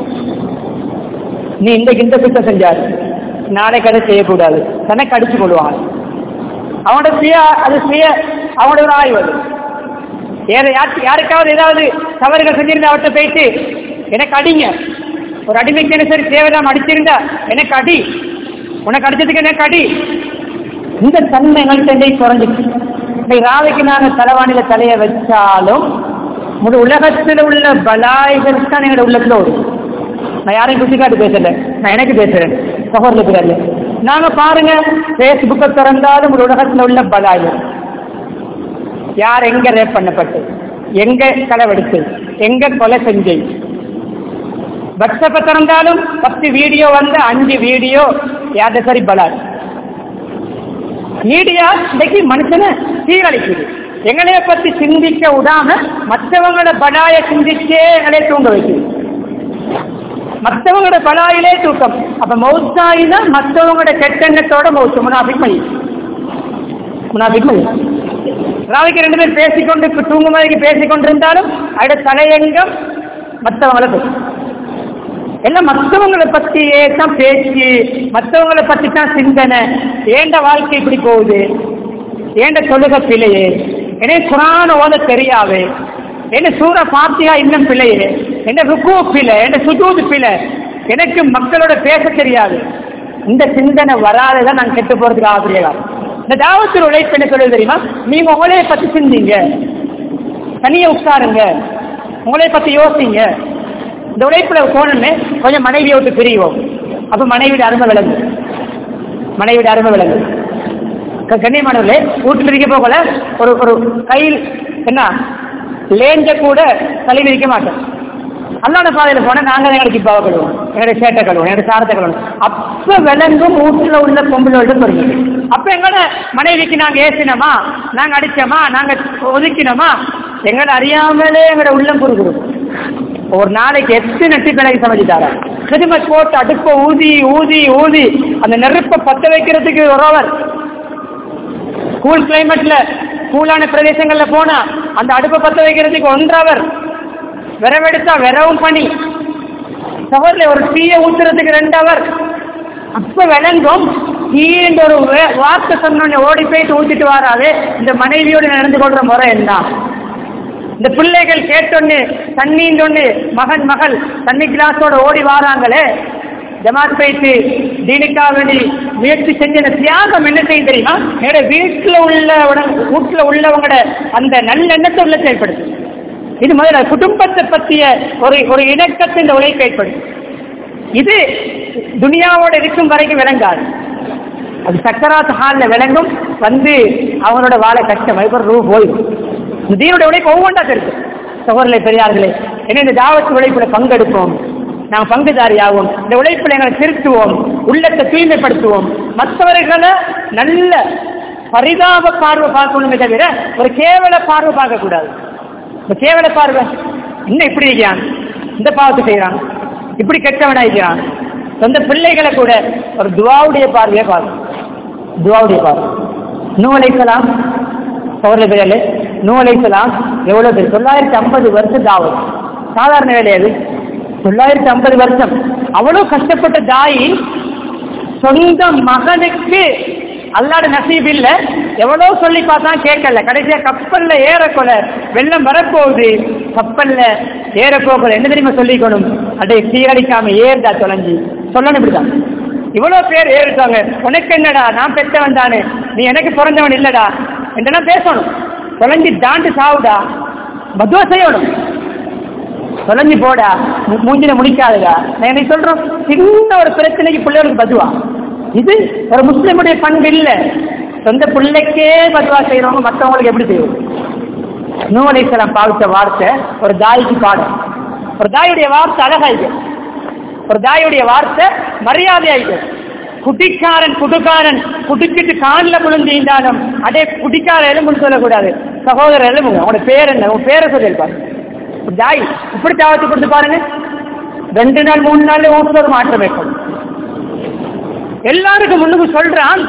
நீ இன்றைக்கு இந்த குத்தம் செஞ்சாரு நாளைக்கு அதை செய்யக்கூடாது தனக்கு அடிச்சு கொள்வாங்க அவனோட சுய அது சுய அவனோட ஒரு ஆய்வு அது வேற யாருக்கு யாருக்காவது ஏதாவது தவறுகள் செஞ்சிருந்தா அவர்கிட்ட போயிட்டு எனக்கு அடிங்க ஒரு அடிமைக்கு என்ன சரி தேவையில்லாம அடிச்சிருந்தா எனக்கு அடி உனக்கு அடிச்சதுக்கு எனக்கு அடி இந்த தன்மை எங்கள்கிட்ட இன்றைக்கு குறைஞ்சிச்சு இன்னைக்கு ராவைக்கு நாங்கள் தலைவாணியில தலையை வச்சாலும் முழு உலகத்தில் உள்ள பலாய்கள் தான் எங்களோட உள்ளத்துல வரும் நான் யாரையும் குச்சிக்காட்டு பேசல நான் எனக்கு பேசுறேன் சகோதர பிறகு நாங்க பாருங்க பேஸ்புக்கை திறந்தாலும் ஒரு உலகத்துல உள்ள பலாய்கள் யார் எங்க ரேப் பண்ணப்பட்டு எங்க களவெடுத்து எங்க கொலை செஞ்சு வாட்ஸ்அப்பை திறந்தாலும் பத்து வீடியோ வந்து அஞ்சு வீடியோ யார்ட சரி பலாய் மீடியா இன்னைக்கு மனுஷனை சீரழிக்குது எங்களைய பத்தி சிந்திக்க விடாம மற்றவங்களோட பலாய சிந்திச்சே எங்களைய தூங்க வைக்குது மற்றவங்களோட பலாயிலே தூக்கம் அப்ப மௌத்தாயினா மற்றவங்களோட கெட்டெண்ணத்தோட மௌத்து முனாபிக் மை முனாபிக் மை ராவிக்கு ரெண்டு பேர் பேசிக்கொண்டு இப்ப தூங்கும் வரைக்கும் பேசிக்கொண்டிருந்தாலும் அதோட தலையங்கம் மற்றவங்கள பத்தி எல்லாம் மற்றவங்களை பத்தியே தான் பேச்சு மற்றவங்களை பத்தி தான் சிந்தனை ஏண்ட வாழ்க்கை இப்படி போகுது ஏண்ட தொழுக பிழையே எனக்கு குரான் ஓத தெரியாது என்ன சூர பாத்தியா இன்னும் பிழையே என்ன ருக்கு பிழை என்ன சுஜூது பிழை எனக்கு மக்களோட பேச தெரியாது இந்த சிந்தனை வராததான் நான் கெட்டு போறதுக்கு ஆசிரியர் இந்த தாவத்தில் உழைப்பு என்ன சொல்லுது தெரியுமா நீங்க உங்களைய பத்தி சிந்திங்க தனியா உட்காருங்க உங்களைய பத்தி யோசிங்க இந்த உழைப்புல போனோன்னு கொஞ்சம் மனைவியை விட்டு பிரிவோம் அப்ப மனைவியோட அருமை விளங்கு மனைவியோட அருமை விளங்கு க- கண்ணியமானவர்களே வீட்டில் இருக்க போகல ஒரு ஒரு கையில் என்ன லேஞ்ச கூட தள்ளி விரிக்க மாட்டோம் அல்லாத பாதையில போனா நாங்க தான் எங்களுக்கு இப்பாவை கழுவோம் எங்களுடைய சேட்டை கழுவோம் எங்களுடைய சாரத்தை கழுவோம் அப்ப விளங்கும் வீட்டுல உள்ள பொம்பளோட பொறுமை அப்ப எங்களோட மனைவிக்கு நாங்க ஏசினோமா நாங்க அடிச்சோமா நாங்க ஒதுக்கினோமா எங்களை அறியாமலே எங்களோட உள்ளம் குறுகுறும் ஒரு நாளைக்கு எத்தனை பிள்ளைக்கு சமைச்சிட்டாரா கிருமத் போட்டு அடுப்பை ஊதி ஊதி ஊதி அந்த நெருப்பை பத்த வைக்கிறதுக்கு ஒரு அவர் கூல் கிளைமேட்ல கூலான பிரதேசங்கள்ல போனா அந்த அடுப்பை பத்த வைக்கிறதுக்கு ஒன்றவர் விரவெடுத்தா விரவும் பணி சகோதரி ஒரு டீயை ஊத்துறதுக்கு ரெண்டு அவர் அப்ப விளங்கும் டீன்ற ஒரு வே- வார்த்தை சொன்னோடனே ஓடி போயிட்டு ஊத்திட்டு வராது இந்த மனைவியோடு நடந்து கொள்ற முறை என்ன இந்த பிள்ளைகள் கேட்டொன்னு தண்ணின்னு மகன் மகள் தண்ணி கிளாஸோட ஓடி வாராங்களே ஜமாத் போயிட்டு தீனுக்கா வேண்டி முயற்சி செஞ்ச இந்த தியாகம் என்ன செய்யும் தெரியுமா வேற வீட்டுல உள்ள வீட்டுல உள்ளவங்களோட அந்த நல்லெண்ணத்தை உள்ள செயல்படுது இது முதல்ல குடும்பத்தை பற்றிய ஒரு ஒரு இணக்கத்தின் உழைப்பு ஏற்படும் இது துனியாவோட இருக்கும் வரைக்கும் விளங்காது அது சக்கராத் ஹால்ல விளங்கும் வந்து அவங்களோட வாழ கஷ்டம் இப்போ ரூ போயிடும் இந்த தீனுடைய உழைப்பு ஒவ்வொன்றா தெரியும் சகோதரர்களே பெரியார்களே என்ன இந்த தாவத்து உழைப்புல பங்கெடுப்போம் நாம் பங்குதாரியாகும் இந்த உழைப்பில் எங்களை திருத்துவோம் உள்ளத்தை தூய்மைப்படுத்துவோம் மற்றவர்களை நல்ல பரிதாப பார்வை பார்க்கணுமே தவிர ஒரு கேவல பார்வை பார்க்கக்கூடாது இந்த கேவல பார்வை இன்னும் இப்படி இருக்கிறான் இந்த பாவத்தை செய்யறான் இப்படி கெட்டவனாகிறான் சொந்த பிள்ளைகளை கூட ஒரு துவாவுடைய பார்வையை பார்க்கும் துவாவுடைய பார்வை நூலைக்கலாம் சோழ பேரலே நூலைக்கலாம் எவ்வளவு பேர் தொள்ளாயிரத்தி ஐம்பது வருஷம் தாவம் சாதாரண வேலை அது தொள்ளாயிரத்தி ஐம்பது வருஷம் அவ்வளவு கஷ்டப்பட்ட தாயி சொந்த மகனுக்கு அல்லாட நசீப் இல்ல எவ்வளவு சொல்லி பார்த்தா கேட்கல கடைசியா கப்பல்ல ஏறக்கொல வெள்ளம் வரப்போகுது கப்பல்ல ஏறப்போகல என்ன தெரியுமா சொல்லிக்கணும் அடே சீரடிக்காம ஏறுதா தொலைஞ்சி சொல்லணும் இப்படிதான் இவ்வளவு பேர் ஏறிட்டாங்க உனக்கு என்னடா நான் பெற்றவன் தானே நீ எனக்கு பிறந்தவன் இல்லடா என்றெல்லாம் பேசணும் தொலைஞ்சி தாண்டு சாவுடா மதுவா செய்யணும் தொலைஞ்சு போடா மூ- மூஞ்சில முடிக்காதுடா நான் என்ன சொல்றோம் சின்ன ஒரு பிரச்சனைக்கு பிள்ளைகளுக்கு பதுவா இது ஒரு முஸ்லிமுடைய பண்பு இல்ல சொந்த பிள்ளைக்கே பதுவா செய்யறவங்க மற்றவங்களுக்கு எப்படி செய்யும் நூலைசலம் பாவித்த வார்த்தை ஒரு தாய்க்கு பாடம் ஒரு தாயுடைய வார்த்தை அழகாயிது ஒரு தாயுடைய வார்த்தை மரியாதையாயிது குடிக்காரன் குடுக்காரன் குடிச்சிட்டு காலில் விழுந்தீண்டாலும் அதே குடிக்கார எலும்புன்னு சொல்லக்கூடாது சகோதரர் எலும்புங்க உங்களோட பேர் என்ன உங்க பேரை சொல்லியிருப்பாரு தாய் இப்படி தாவத்து கொடுத்து பாருங்க ரெண்டு நாள் மூணு நாள் ஊட்டுல ஒரு மாற்றம் ஏற்படும் எல்லாருக்கும் முன்னுக்கு சொல்றான்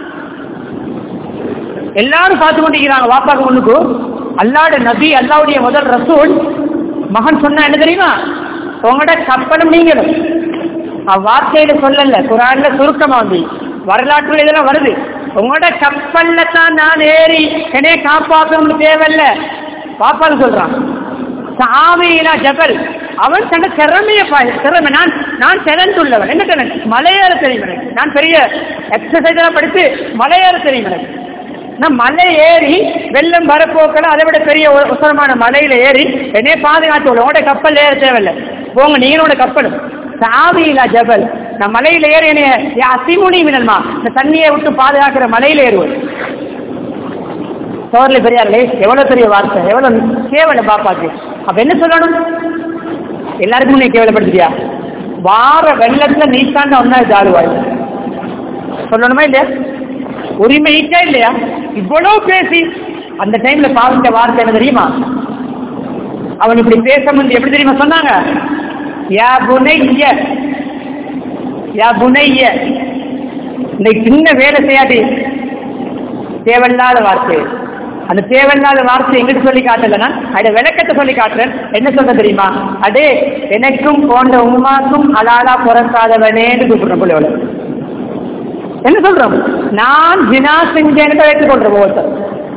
எல்லாரும் பார்த்து கொண்டிருக்கிறாங்க வாப்பாக்கு முன்னுக்கு அல்லாட நபி அல்லாவுடைய முதல் ரசூல் மகன் சொன்னா என்ன தெரியுமா உங்களோட கப்பலும் நீங்களும் வார்த்தையில சொல்லல குரான்ல சுருக்கமா வந்து வரலாற்றுல இதெல்லாம் வருது உங்களோட கப்பல்ல தான் நான் ஏறி என்னைய காப்பாற்றணும்னு தேவையில்ல பாப்பான்னு சொல்றான் சாமியிலா ஜபல் அவன் தன்னை திறமைய பா- திறமை நான் நான் திறந்துள்ளவன் என்ன திறன் மலையேற தெரியும் எனக்கு நான் பெரிய எக்ஸசைஸ் எல்லாம் படித்து மலையேற தெரியும் எனக்கு நான் மலை ஏறி வெள்ளம் வரப்போக்கல அதை விட பெரிய உ- உசரமான மலையில ஏறி என்னைய பாதுகாத்து உங்களோட கப்பல் ஏற தேவையில்லை போங்க நீங்களோட கப்பலும் சாவியிலா ஜபல் நான் மலையில ஏறி என்னைய அசிமுனி மினல்மா இந்த தண்ணியை விட்டு பாதுகாக்கிற மலையில ஏறுவது சோர்ல பெரியார்களே எவ்வளவு பெரிய வார்த்தை எவ்வளவு கேவல பாப்பாக்கு அப்ப என்ன சொல்லணும் எல்லாருக்கும் நீ கேவலப்படுத்தியா வார வெள்ளத்துல நீ தான் ஒன்னா ஜாடுவாய் சொல்லணுமா இல்லையா உரிமை இருக்கா இல்லையா இவ்வளவு பேசி அந்த டைம்ல பாவித்த வார்த்தை என்ன தெரியுமா அவன் இப்படி பேச முந்தி எப்படி தெரியுமா சொன்னாங்க யா புனைய யா புனைய இன்னைக்கு சின்ன வேலை செய்யாட்டி தேவையில்லாத வார்த்தை அந்த தேவையில்லாத வார்த்தை எங்கிட்ட சொல்லி காட்டலன்னா அட விளக்கத்தை சொல்லி காட்டுறேன் என்ன சொல்ற தெரியுமா அடே எனக்கும் போன்ற உமாக்கும் அலாலா பிறக்காதவனேன்னு கூப்பிடுறோம் பிள்ளையோட என்ன சொல்றோம் நான் ஜினா செஞ்சேன்னு ஏற்றுக்கொள்றோம் ஒவ்வொருத்தர்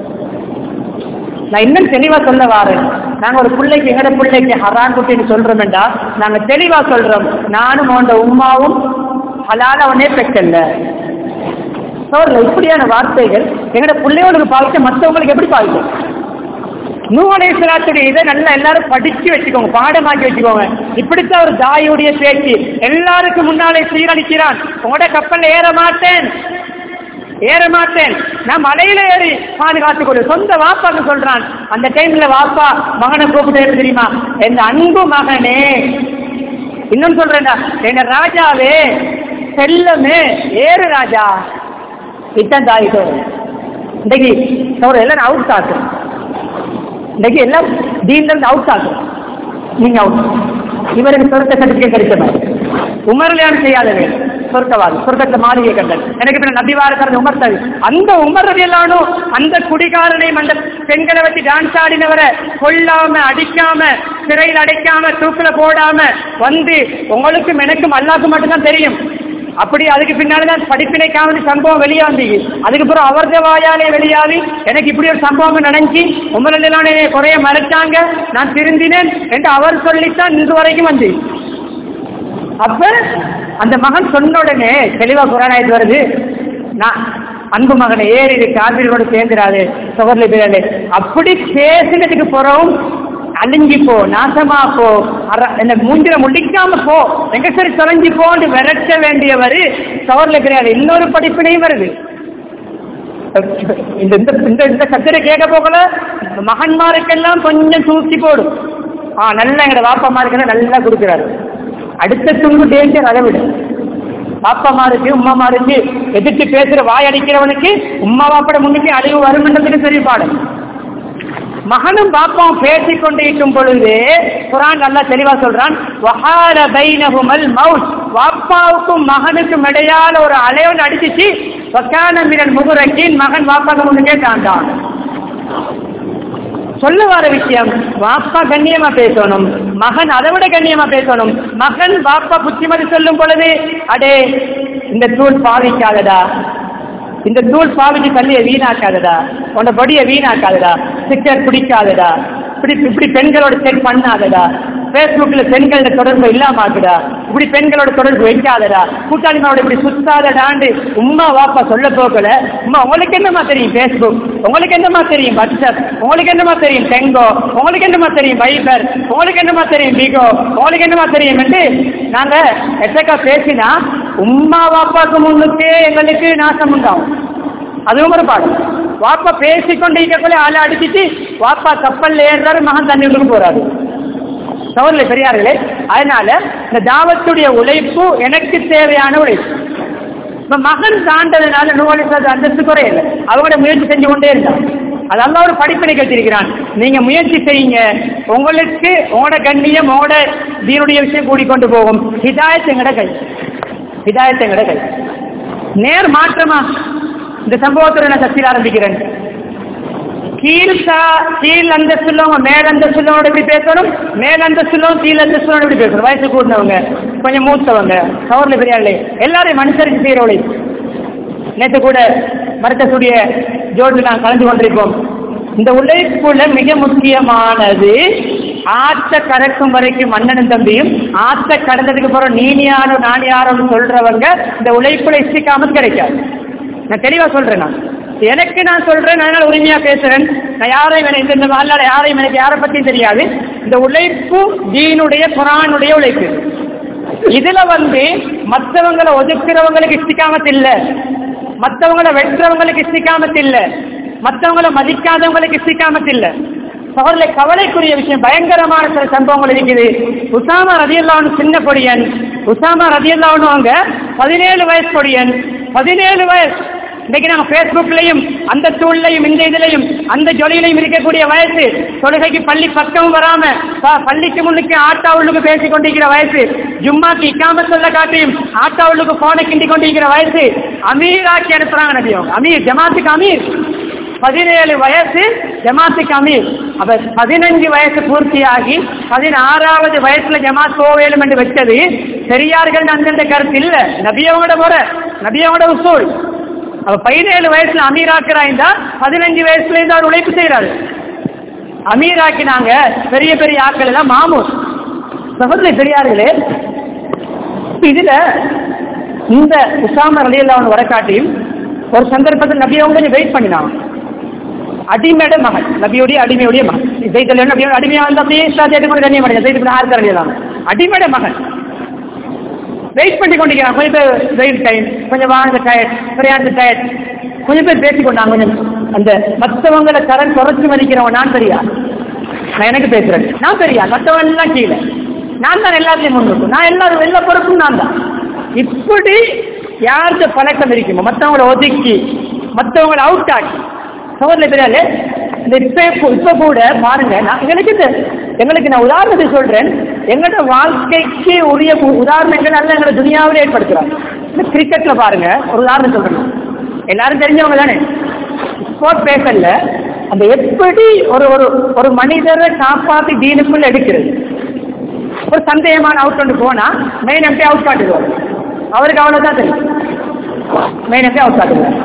நான் இன்னும் தெளிவா சொல்ல வாரேன் நாங்க ஒரு பிள்ளைக்கு எங்கட பிள்ளைக்கு ஹரான் குட்டின்னு சொல்றோம்டா நாங்க தெளிவா சொல்றோம் நானும் உண்ட உமாவும் ஹலால அவனே பெற்றல்ல சோர்ல இப்படியான வார்த்தைகள் எங்கட பிள்ளையோளுக்கு பாவிச்ச மற்றவங்களுக்கு எப்படி பாவிக்கும் நூலேஸ்வராத்துடைய இதை நல்லா எல்லாரும் படிச்சு வச்சுக்கோங்க பாடமாக்கி வச்சுக்கோங்க இப்படித்தான் ஒரு தாயுடைய பேச்சு எல்லாருக்கும் முன்னாலே சீரழிக்கிறான் உங்களோட கப்பல்ல ஏற மாட்டேன் ஏற மாட்டேன் நான் மலையில ஏறி பாதுகாத்துக் கொடு சொந்த வாப்பாக்கு சொல்றான் அந்த டைம்ல வாப்பா மகனை கூப்பிட்டு எப்படி தெரியுமா என் அன்பு மகனே இன்னும் சொல்றேன்டா எங்க ராஜாவே செல்லமே ஏறு ராஜா இத்தான் தாயிட்டோம் இன்னைக்கு சோறு எல்லாம் அவுட் ஆகும் இன்னைக்கு எல்லாம் தீன்ல இருந்து அவுட் ஆகும் நீங்க அவுட் இவருக்கு சொர்க்க சர்டிபிகேட் கிடைச்ச மாதிரி உமர்லையான செய்யாதவே சொர்க்கவாதி சொர்க்கத்துல மாளிகை கண்டல் எனக்கு பின்ன நபிவார தரது உமர் தவி அந்த உமர் ரவியல்லானும் அந்த குடிகாரனையும் அந்த பெண்களை வச்சு டான்ஸ் ஆடினவரை கொல்லாம அடிக்காம சிறையில் அடைக்காம தூக்குல போடாம வந்து உங்களுக்கும் எனக்கும் அல்லாக்கும் மட்டும்தான் தெரியும் அப்படி அதுக்கு பின்னால்தான் படிப்பினைக்காவது சம்பவம் வெளியே வந்தீங்க அதுக்கப்புறம் அவரது வாயாலே வெளியாகி எனக்கு இப்படி ஒரு சம்பவம் நடந்துச்சு உமரெல்லாம் குறைய மறைச்சாங்க நான் திருந்தினேன் என்று அவர் சொல்லித்தான் இன்று வரைக்கும் வந்து அப்ப அந்த மகன் சொன்ன உடனே தெளிவா குரானாயத்து வருது நான் அன்பு மகனை ஏறி காவிரியோட சேர்ந்துடாது சுகர்ல பேரலே அப்படி பேசினதுக்கு பிறகும் அழிஞ்சி போ நாசமா போ அற- இந்த மூஞ்சில முடிக்காம போ எங்க சரி தொலைஞ்சி போன்னு விரட்ட வேண்டியவர் சவர்ல கிடையாது இன்னொரு படிப்பினையும் வருது இந்த இந்த இந்த இந்த கத்திரை கேட்க போகல மகன்மாருக்கெல்லாம் கொஞ்சம் தூக்கி போடும் ஆ நல்லா எங்க வாப்பமாருக்கெல்லாம் நல்லா கொடுக்குறாரு அடுத்த துண்டு டேஞ்சர் அதை விட பாப்பமாருக்கு உம்மாமாருக்கு எதிர்த்து பேசுற வாய் அடிக்கிறவனுக்கு உம்மா வாப்பட முன்னுக்கு அழிவு வருமன்றதுக்கு சரி பாடம் மகனும் பாப்பாவும் பேசிக் கொண்டிருக்கும் பொழுது குரான் நல்லா தெளிவா சொல்றான் வஹால பைனஹுமல் மவுத் வாப்பாவுக்கும் மகனுக்கும் இடையால ஒரு அலைவன் அடிச்சிச்சு வக்கான மினல் முகுரக்கின் மகன் வாப்பாக்கு முன்னுக்கே தாண்டான் சொல்ல வர விஷயம் வாப்பா கண்ணியமா பேசணும் மகன் அதை விட கண்ணியமா பேசணும் மகன் வாப்பா புத்திமதி சொல்லும் பொழுது அடே இந்த தூள் பாவிக்காதடா இந்த தூள் பாவிச்சு தள்ளிய வீணாக்காதடா உன்னோட பொடியை வீணாக்காதடா சிக்கர் பிடிக்காதடா இப்படி இப்படி பெண்களோட செக் பண்ணாதடா ஃபேஸ்புக்கில் பெண்களோட தொடர்பு இல்லாம ஆக்குடா இப்படி பெண்களோட தொடர்பு வைக்காதடா கூட்டாளிமாவோட இப்படி சுத்தாதடாண்டு உம்மா வாப்பா சொல்ல போகல உம்மா உங்களுக்கு என்னமா தெரியும் ஃபேஸ்புக் உங்களுக்கு என்னமா தெரியும் வாட்ஸ்அப் உங்களுக்கு என்னமா தெரியும் டெங்கோ உங்களுக்கு என்னமா தெரியும் வைபர் உங்களுக்கு என்னமா தெரியும் பிகோ உங்களுக்கு என்னமா தெரியும் என்று நாங்க எட்டக்கா பேசினா உம்மா வாப்பாக்கு முன்னுக்கே எங்களுக்கு நாசம் உண்டாகும் அதுவும் ஒரு பாடம் வாப்பா பேசிக்கொண்டு இருக்கக்குள்ள ஆளை அடிச்சிட்டு வாப்பா கப்பல்ல ஏறுறாரு மகன் தண்ணி உள்ளுக்கு போறாரு சவரில் பெரியார்களே அதனால இந்த தாவத்துடைய உழைப்பு எனக்கு தேவையான உழைப்பு இப்ப மகன் தாண்டதுனால நூலி அந்தஸ்து குறையல அவங்களோட முயற்சி செஞ்சு கொண்டே இருந்தான் அதெல்லாம் ஒரு படிப்பினை கட்டிருக்கிறான் நீங்க முயற்சி செய்யுங்க உங்களுக்கு உங்களோட கண்ணியம் உங்களோட தீனுடைய விஷயம் கூடிக்கொண்டு போகும் ஹிதாயத் எங்கட கை ஹிதாயத் எங்கட கை நேர் மாற்றமா இந்த சம்பவத்தில் நான் சத்தியில் ஆரம்பிக்கிறேன் கீழ் சா- கீழ் அந்தஸ்துள்ளவங்க மேல் அந்தஸ்துள்ளவங்க எப்படி பேசணும் மேல் அந்தஸ்துள்ளவங்க கீழ் அந்தஸ்துள்ளவங்க எப்படி பேசணும் வயசு கூடினவங்க கொஞ்சம் மூத்தவங்க கவர்ல பெரியாளே எல்லாரையும் மனுஷருக்கு செய்கிற உழைப்பு நேற்று கூட மருத்துவக்கூடிய ஜோடில் நான் கலந்து கொண்டிருப்போம் இந்த உழைப்புல மிக முக்கியமானது ஆற்ற கடக்கும் வரைக்கும் அண்ணனும் தம்பியும் ஆற்ற கடந்ததுக்கு அப்புறம் நீனியாரோ நானியாரோன்னு சொல்றவங்க இந்த உழைப்புல இசிக்காமல் கிடைக்காது நான் தெளிவா சொல்றேன் நான் எனக்கு நான் சொல்றேன் அதனால உரிமையா பேசுறேன் நான் யாரையும் எனக்கு இந்த இந்த வாழ்நாள் யாரையும் எனக்கு யாரை பத்தியும் தெரியாது இந்த உழைப்பு தீனுடைய குரானுடைய உழைப்பு இதுல வந்து மற்றவங்களை ஒதுக்குறவங்களுக்கு இஸ்திக்காமத் இல்ல மற்றவங்களை வெட்டுறவங்களுக்கு இஸ்திக்காமத் இல்ல மற்றவங்களை மதிக்காதவங்களுக்கு இஸ்திக்காமத் இல்ல அவர்களை கவலைக்குரிய விஷயம் பயங்கரமான சில சம்பவங்கள் இருக்குது உசாமா ரதியல்லான்னு சின்ன பொடியன் உசாமா ரதியல்லான்னு அவங்க பதினேழு வயசு பொடியன் பதினேழு வயசு இன்னைக்கு நாங்க பேஸ்புக்லயும் அந்த தூள்லையும் இந்த இதுலயும் அந்த ஜொலியிலையும் இருக்கக்கூடிய வயசு தொழுகைக்கு பள்ளி பக்கமும் வராம ப- பள்ளிக்கு முன்னுக்கு ஆட்டா உள்ளுக்கு பேசிக் கொண்டிருக்கிற வயசு ஜும்மாக்கு இக்காம சொல்ல காட்டியும் ஆட்டா உள்ளுக்கு போனை கிண்டி கொண்டிருக்கிற வயசு அமீராக்கி அனுப்புறாங்க நபி அவங்க அமீர் ஜமாத்துக்கு அமீர் பதினேழு வயசு ஜமாத்துக்கு அமீர் அப்ப பதினஞ்சு வயசு பூர்த்தியாகி பதினாறாவது வயசுல ஜமாத் போவேலும் என்று வச்சது பெரியார்கள் அந்தந்த கருத்து இல்ல நபியவங்களோட முறை நபியவங்களோட உசூல் அவ பதினேழு வயசுல அமீராக்குறாய்ந்தா பதினஞ்சு வயசுல இருந்து அவர் உழைப்பு செய்யறாரு அமீராக்கினாங்க பெரிய பெரிய ஆட்கள் எல்லாம் மாமூர் சகோதரி பெரியார்களே இதுல இந்த உசாம ரலியல்ல அவன் வரக்காட்டியும் ஒரு சந்தர்ப்பத்தில் நபி அவங்க கொஞ்சம் வெயிட் பண்ணினான் அடிமையோட மகன் நபியுடைய அடிமையுடைய மகன் ஜெயித்தல் நபியோட அடிமையா வந்து அப்படியே சாத்தியத்தை கூட கண்ணியம் அடையாது ஜெயித்து ஆறு தரலாம் அடிமையோட மகன் வெயிட் பண்ணி கொண்டிருக்கிறான் கொஞ்சம் வெயில் டைம் கொஞ்சம் வாழ்ந்த டயர்ட் பிரயாணத்து டயர்ட் கொஞ்சம் பேர் பேசிக்கொண்டாங்க கொஞ்சம் அந்த மற்றவங்களை கடன் குறைச்சு மதிக்கிறவன் நான் பெரியா நான் எனக்கு பேசுறேன் நான் பெரியா மற்றவன் எல்லாம் கீழே நான் தான் எல்லாத்தையும் முன்னுக்கும் நான் எல்லாரும் எல்லா பொறுப்பும் நான் தான் இப்படி யாருக்கு பழக்கம் இருக்குமோ மற்றவங்களை ஒதுக்கி மற்றவங்களை அவுட் ஆக்கி சோதனை தெரியாது இந்த இப்ப இப்ப கூட பாருங்க நான் எங்களுக்கு இந்த எங்களுக்கு நான் உதாரணத்தை சொல்றேன் எங்களோட வாழ்க்கைக்கு உரிய உ- உதாரணங்கள் அல்ல எங்களோட துணியாவில் ஏற்படுத்துறோம் இந்த கிரிக்கெட்ல பாருங்க ஒரு உதாரணம் சொல்றேன் எல்லாரும் தெரிஞ்சவங்க தானே ஸ்போர்ட் பேசல்ல அந்த எப்படி ஒரு ஒரு ஒரு மனிதரை காப்பாத்தி தீனுக்குள்ள எடுக்கிறது ஒரு சந்தேகமான அவுட் கொண்டு போனா மெயின் எம்பி அவுட் காட்டுவார் அவருக்கு அவ்வளவுதான் தெரியும் மெயின் எம்பி அவுட் காட்டுவார்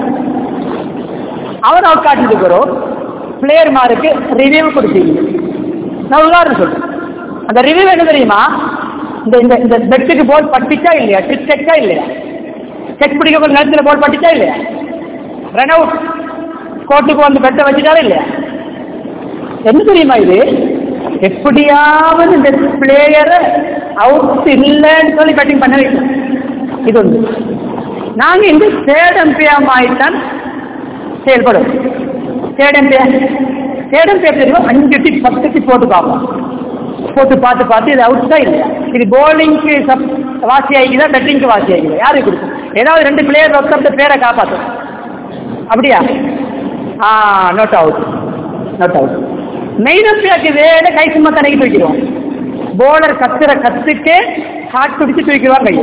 அவர் அவுட் காட்டிட்டு போறோம் பிளேயர் மாருக்கு ரிவ்யூ கொடுத்தீங்க நான் உதாரணம் சொல்றேன் அந்த ரிவ்யூ என்ன தெரியுமா இந்த இந்த இந்த பெட்டுக்கு போல் பட்டுச்சா இல்லையா ட்ரிக் செக்கா இல்லையா செக் பிடிக்க கொஞ்சம் நேரத்தில் போல் பட்டுச்சா இல்லையா ரன் அவுட் கோர்ட்டுக்கு வந்து பெட்டை வச்சுட்டாரா இல்லையா என்ன தெரியுமா இது எப்படியாவது இந்த பிளேயரை அவுட் இல்லைன்னு சொல்லி பேட்டிங் பண்ண வைக்கும் இது ஒன்று நாங்க இந்த தேர்ட் எம்பியாம் ஆயிட்டான் செயல்படும் தேர்ட் எம்பியர் தேர்ட் எம்பியர் தெரியும் அஞ்சு டிப் பத்து டிப் போட்டு பார்ப்போம் போட்டு பார்த்து பார்த்து இது அவுட் தான் இல்லையா இது போலிங்க்கு சப் வாசி ஆகிக்குதா பேட்டிங்க்கு வாசி ஆகிக்குதா யாருக்கு கொடுக்கும் ஏதாவது ரெண்டு பிளேயர் ஒருத்தர் பேரை காப்பாற்றும் அப்படியா ஆ not out not out main அப்பியாக்கு வேலை கை சும்மா கடைக்கு தூக்கிடுவோம் போலர் கத்துற கத்துக்கு ஹார்ட் பிடிச்சு தூக்கிடுவாங்க கையை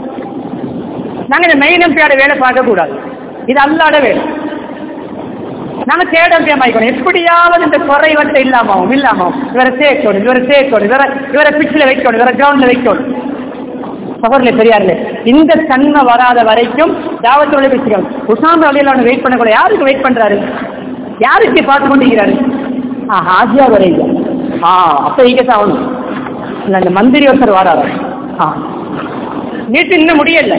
நாங்க இந்த மெயின் அம்பியோட வேலை பார்க்க கூடாது இது அல்லாட வேலை நாங்க தேட ஆயிக்கணும் எப்படியாவது இந்த குறைவற்ற இல்லாமாவும் இல்லாமாவும் இவரை சேர்க்கணும் இவரை சேர்க்கணும் இவரை இவரை பிச்சில் வைக்கணும் இவரை கிரவுண்ட்ல வைக்கணும் சகோதரர்களே பெரியார்களே இந்த தன்மை வராத வரைக்கும் தாவத்தோட பேசுகிறோம் உசாம் அலியில் அவனை வெயிட் பண்ண கூட யாருக்கு வெயிட் பண்றாரு யாருக்கு பார்த்து கொண்டிருக்கிறாரு ஆ ஹாஜியா வரைங்க ஆ அப்ப ஈகத்தான் ஆகணும் இல்ல அந்த மந்திரி ஒருத்தர் வராரு ஆ நீட்டு இன்னும் முடியல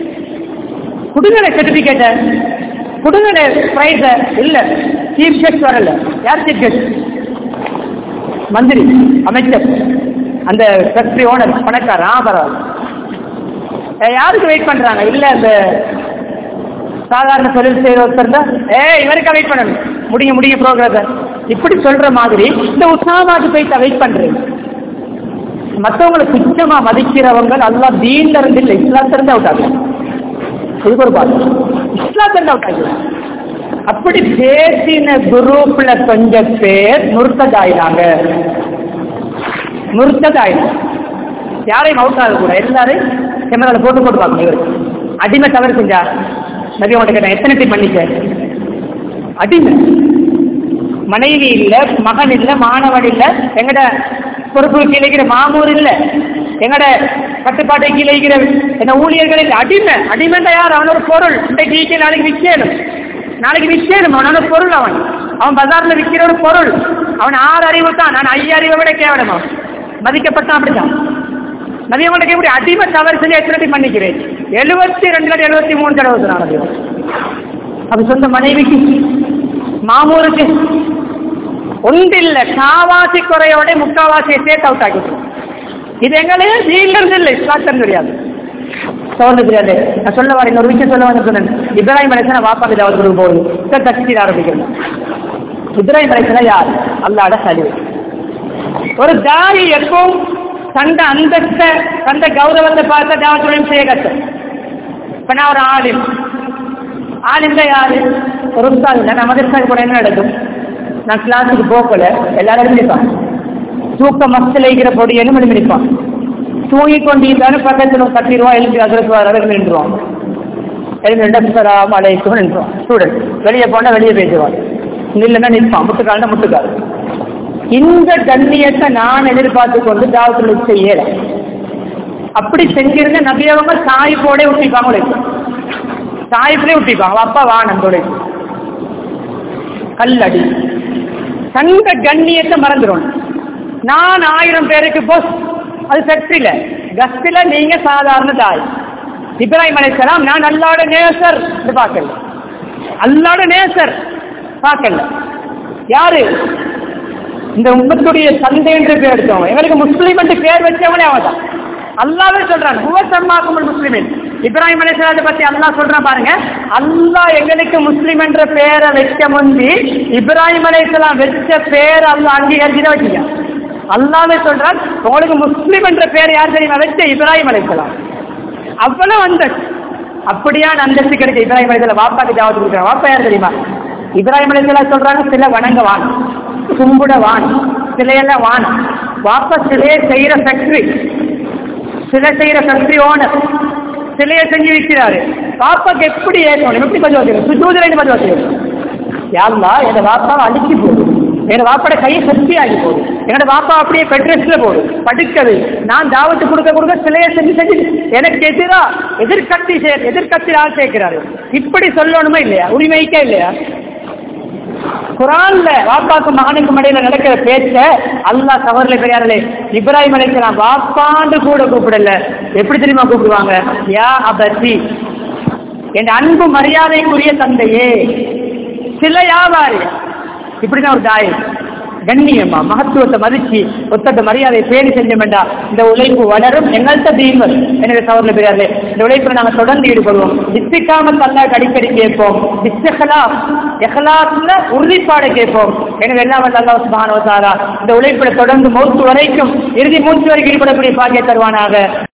கொடுங்க சர்டிபிகேட்ட கொடுங்க பிரைஸ இல்ல சீஃப் கெஸ்ட் வரல யார் சீஃப் கெஸ்ட் மந்திரி அமைச்சர் அந்த ஃபேக்டரி ஓனர் பணக்காரர் ஆ பரவாயில்ல அஹ் யாருக்கு வெயிட் பண்றாங்க இல்ல அந்த சாதாரண தொழில் செய்யற ஒருத்தர் தான் ஏ இவருக்கா வெயிட் பண்ணணும் முடிய முடிய ப்ரோக்ரஸ் இப்படி சொல்ற மாதிரி இந்த உற்சாகமாக போய் வெயிட் பண்றேன் மற்றவங்களை துச்சமா மதிக்கிறவங்க அல்லா தீன்ல இருந்து இல்லை இஸ்லாத்துல இருந்து அவுட் ஆகும் இதுக்கு ஒரு பாட்டு இஸ்லாத்துல இருந்து அவுட் ஆகும் அப்படி பேசின குரூப்ல கொஞ்சம் பேர் முருத்ததாயினாங்க முருத்ததாயினாங்க யாரையும் அவுட் ஆக கூட எல்லாரும் கேமரால போட்டு போட்டு பார்க்கணும் இவருக்கு அடிமை தவறு செஞ்சா நபி உன்கிட்ட கேட்டேன் எத்தனை டைம் பண்ணிக்க அடிமை மனைவி இல்ல மகன் இல்ல மாணவன் இல்ல எங்கட பொறுப்பு கீழே இருக்கிற மாமூர் இல்ல எங்கட கட்டுப்பாட்டை கீழே இருக்கிற என்ன ஊழியர்கள் இல்ல அடிமை அடிமைண்டா யார் அவனோட பொருள் இன்றைக்கு ஈக்கி நாளைக்கு விற்கணும் நாளைக்கு விற்கணும் அவனோட பொருள் அவன் அவன் பஜார்ல விற்கிற ஒரு பொருள் அவன் ஆறு அறிவு தான் நான் ஐயா அறிவை விட கேவலமா மதிக்கப்பட்டான் அப்படிதான் நபி உங்களுக்கு எப்படி அடிமை தவறு செஞ்சு எத்தனை time பண்ணிக்கிறேன் எழுபத்தி ரெண்டு எழுபத்தி மூணு தடவை சொன்னான் நபி அது சொந்த மனைவிக்கு மாமூருக்கு ஒன்றில்ல காவாசி குறையோட முக்காவாசியை சேர்த்து அவுட் ஆக்கிட்டு இது எங்களே வீட்டில இருந்து இல்லை இஸ்லாத்தம் தெரியாது சோழந்து தெரியாது நான் சொல்ல வரேன் இன்னொரு விஷயம் சொல்ல வந்து சொன்னேன் இப்ராஹிம் அலைசனா வாப்பாக்கு ஏதாவது கொடுக்க போகுது தக்சீர் ஆரம்பிக்கணும் இப்ராஹிம் அலைசனா யார் அல்லாட சலிவு ஒரு தாரி எப்பவும் தந்த அந்தஸ்த தந்த கௌரவத்தை பார்த்த தாவத்துடன் செய்ய கஷ்டம் இப்ப நான் ஒரு ஆலிம் ஆலிம் தான் யாரு ஒரு உஸ்தாது இல்லை நான் மதரசாக்கு கூட என்ன நடக்கும் நான் கிளாஸுக்கு போகல எல்லாரும் எழுந்திருப்பான் தூக்க மஸ்தில் இருக்கிற பொடியனும் எழுந்திருப்பான் தூங்கி கொண்டிருந்தாலும் பக்கத்தில் பத்து ரூபா எழுதி அதற்கு வர நின்றுவான் எழுதி அஸ்ஸலாமு அலைக்கும் நின்றுவான் ஸ்டூடெண்ட் வெளியே போனா வெளியே பேசுவான் இல்லைன்னா நிற்பான் முட்டுக்கால்னா முட்டுக்கால் இந்த கண்ணியத்தை நான் எதிர்பார்த்து கொண்டு தாவத்தில் செய்யல அப்படி செஞ்சிருந்த நபியவங்க சாய்ப்போட விட்டிப்பாங்க உழைப்பு சாய்ப்பிலே விட்டிப்பாங்க அப்பா வா நந்தோட கல்லடி தங்க கண்ணியத்தை மறந்துடும் நான் ஆயிரம் பேருக்கு போஸ் அது ஃபேக்டரியில கஸ்டில நீங்க சாதாரண தாய் இப்ராஹிம் அலைசலாம் நான் அல்லாட நேசர் பார்க்கல அல்லாட நேசர் பார்க்கல யாரு இந்த உம்மத்துடைய தந்தை என்று பேர் எடுத்தவங்க எங்களுக்கு முஸ்லீம் என்று பேர் வச்சவனே அவன் தான் அல்லாவே சொல்றான் ஹுவ சம்மாக்குமல் முஸ்லிமின் இப்ராஹிம் அலைஹிஸ்ஸலாத்தை பத்தி அல்லாஹ் சொல்றான் பாருங்க அல்லாஹ் எங்களுக்கு முஸ்லிம் என்ற பேரை வைக்க முந்தி இப்ராஹிம் அலைஹிஸ்ஸலாம் வச்ச பேரை அல்லாஹ் அங்கீகரிச்சு தான் வச்சுக்க அல்லாவே சொல்றான் உங்களுக்கு முஸ்லிம் என்ற பேர் யார் தெரியுமா வச்ச இப்ராஹிம் அலைஹிஸ்ஸலாம் அவ்வளவு அந்த அப்படியான அந்தஸ்து கிடைச்ச இப்ராஹிம் அலைஹிஸ்ஸலாம் வாப்பாக்கு ஜாவத்து கொடுக்குறாங்க வாப்பா யார் தெரியுமா இப்ராஹிம் அலைஹிஸ்ஸலாம் சொல்றாங்க சில வணங்க வான் கும்பிட வான் சிலையெல்லாம் வான் வாப்பா சிலையை செய்யற ஃபேக்டரி சிலை செய்யற ஃபேக்டரி ஓனர் சிலையை செஞ்சு விற்கிறாரு பாப்பாக்கு எப்படி ஏற்றணும் எப்படி பதிவு வைக்கணும் சுஜூதிரைன்னு பதிவு வைக்கணும் யாருலா என் வாப்பாவை அழிச்சு போகுது என் வாப்பாட கையை சக்தி ஆகி போகுது என்னோட வாப்பா அப்படியே பெட்ரெஸ்ல போகுது படுக்கது நான் தாவத்து கொடுக்க கொடுக்க சிலையை செஞ்சு செஞ்சு எனக்கு எதிரா எதிர்கட்சி சே- எதிர்கட்சி ஆள் சேர்க்கிறாரு இப்படி சொல்லணுமா இல்லையா உரிமைக்கே இல்லையா குரான்ல வாப்பாக்கு மகனுக்கு இடையில நடக்கிற பேச்ச அல்லாஹ் சவர்ல பெரியார்களே இப்ராஹிம் அலைக்கலாம் வாப்பாண்டு கூட கூப்பிடல எப்படி தெரியுமா கூப்பிடுவாங்க யா அபசி என் அன்பு மரியாதைக்குரிய தந்தையே சில வியாபாரி இப்படிதான் ஒரு தாய் கண்ணியமா மகத்துவத்தை மதிச்சு ஒத்தட்ட மரியாதையை பேணி செஞ்சோம்டா இந்த உழைப்பு வளரும் எங்கள்கிட்ட தீர்வு எனவே சவர்ல பெரியார்களே இந்த உழைப்புல நாங்க தொடர்ந்து ஈடுபடுவோம் இஸ்திக்காமத் அல்லாஹ் அடிக்கடி கேட்போம் இஸ்திகலாப் எஹ்லாஸ்ல உறுதிப்பாடு கேட்போம் எனவே எல்லாம் வல்ல அல்லாஹ் சுப்ஹானஹு வ தஆலா இந்த உழைப்புல தொடர்ந்து மௌத்து வரைக்கும் இறுதி மூச்சு வரைக்கும் ஈடுபடக்கூடிய பாக்கிய தருவானாக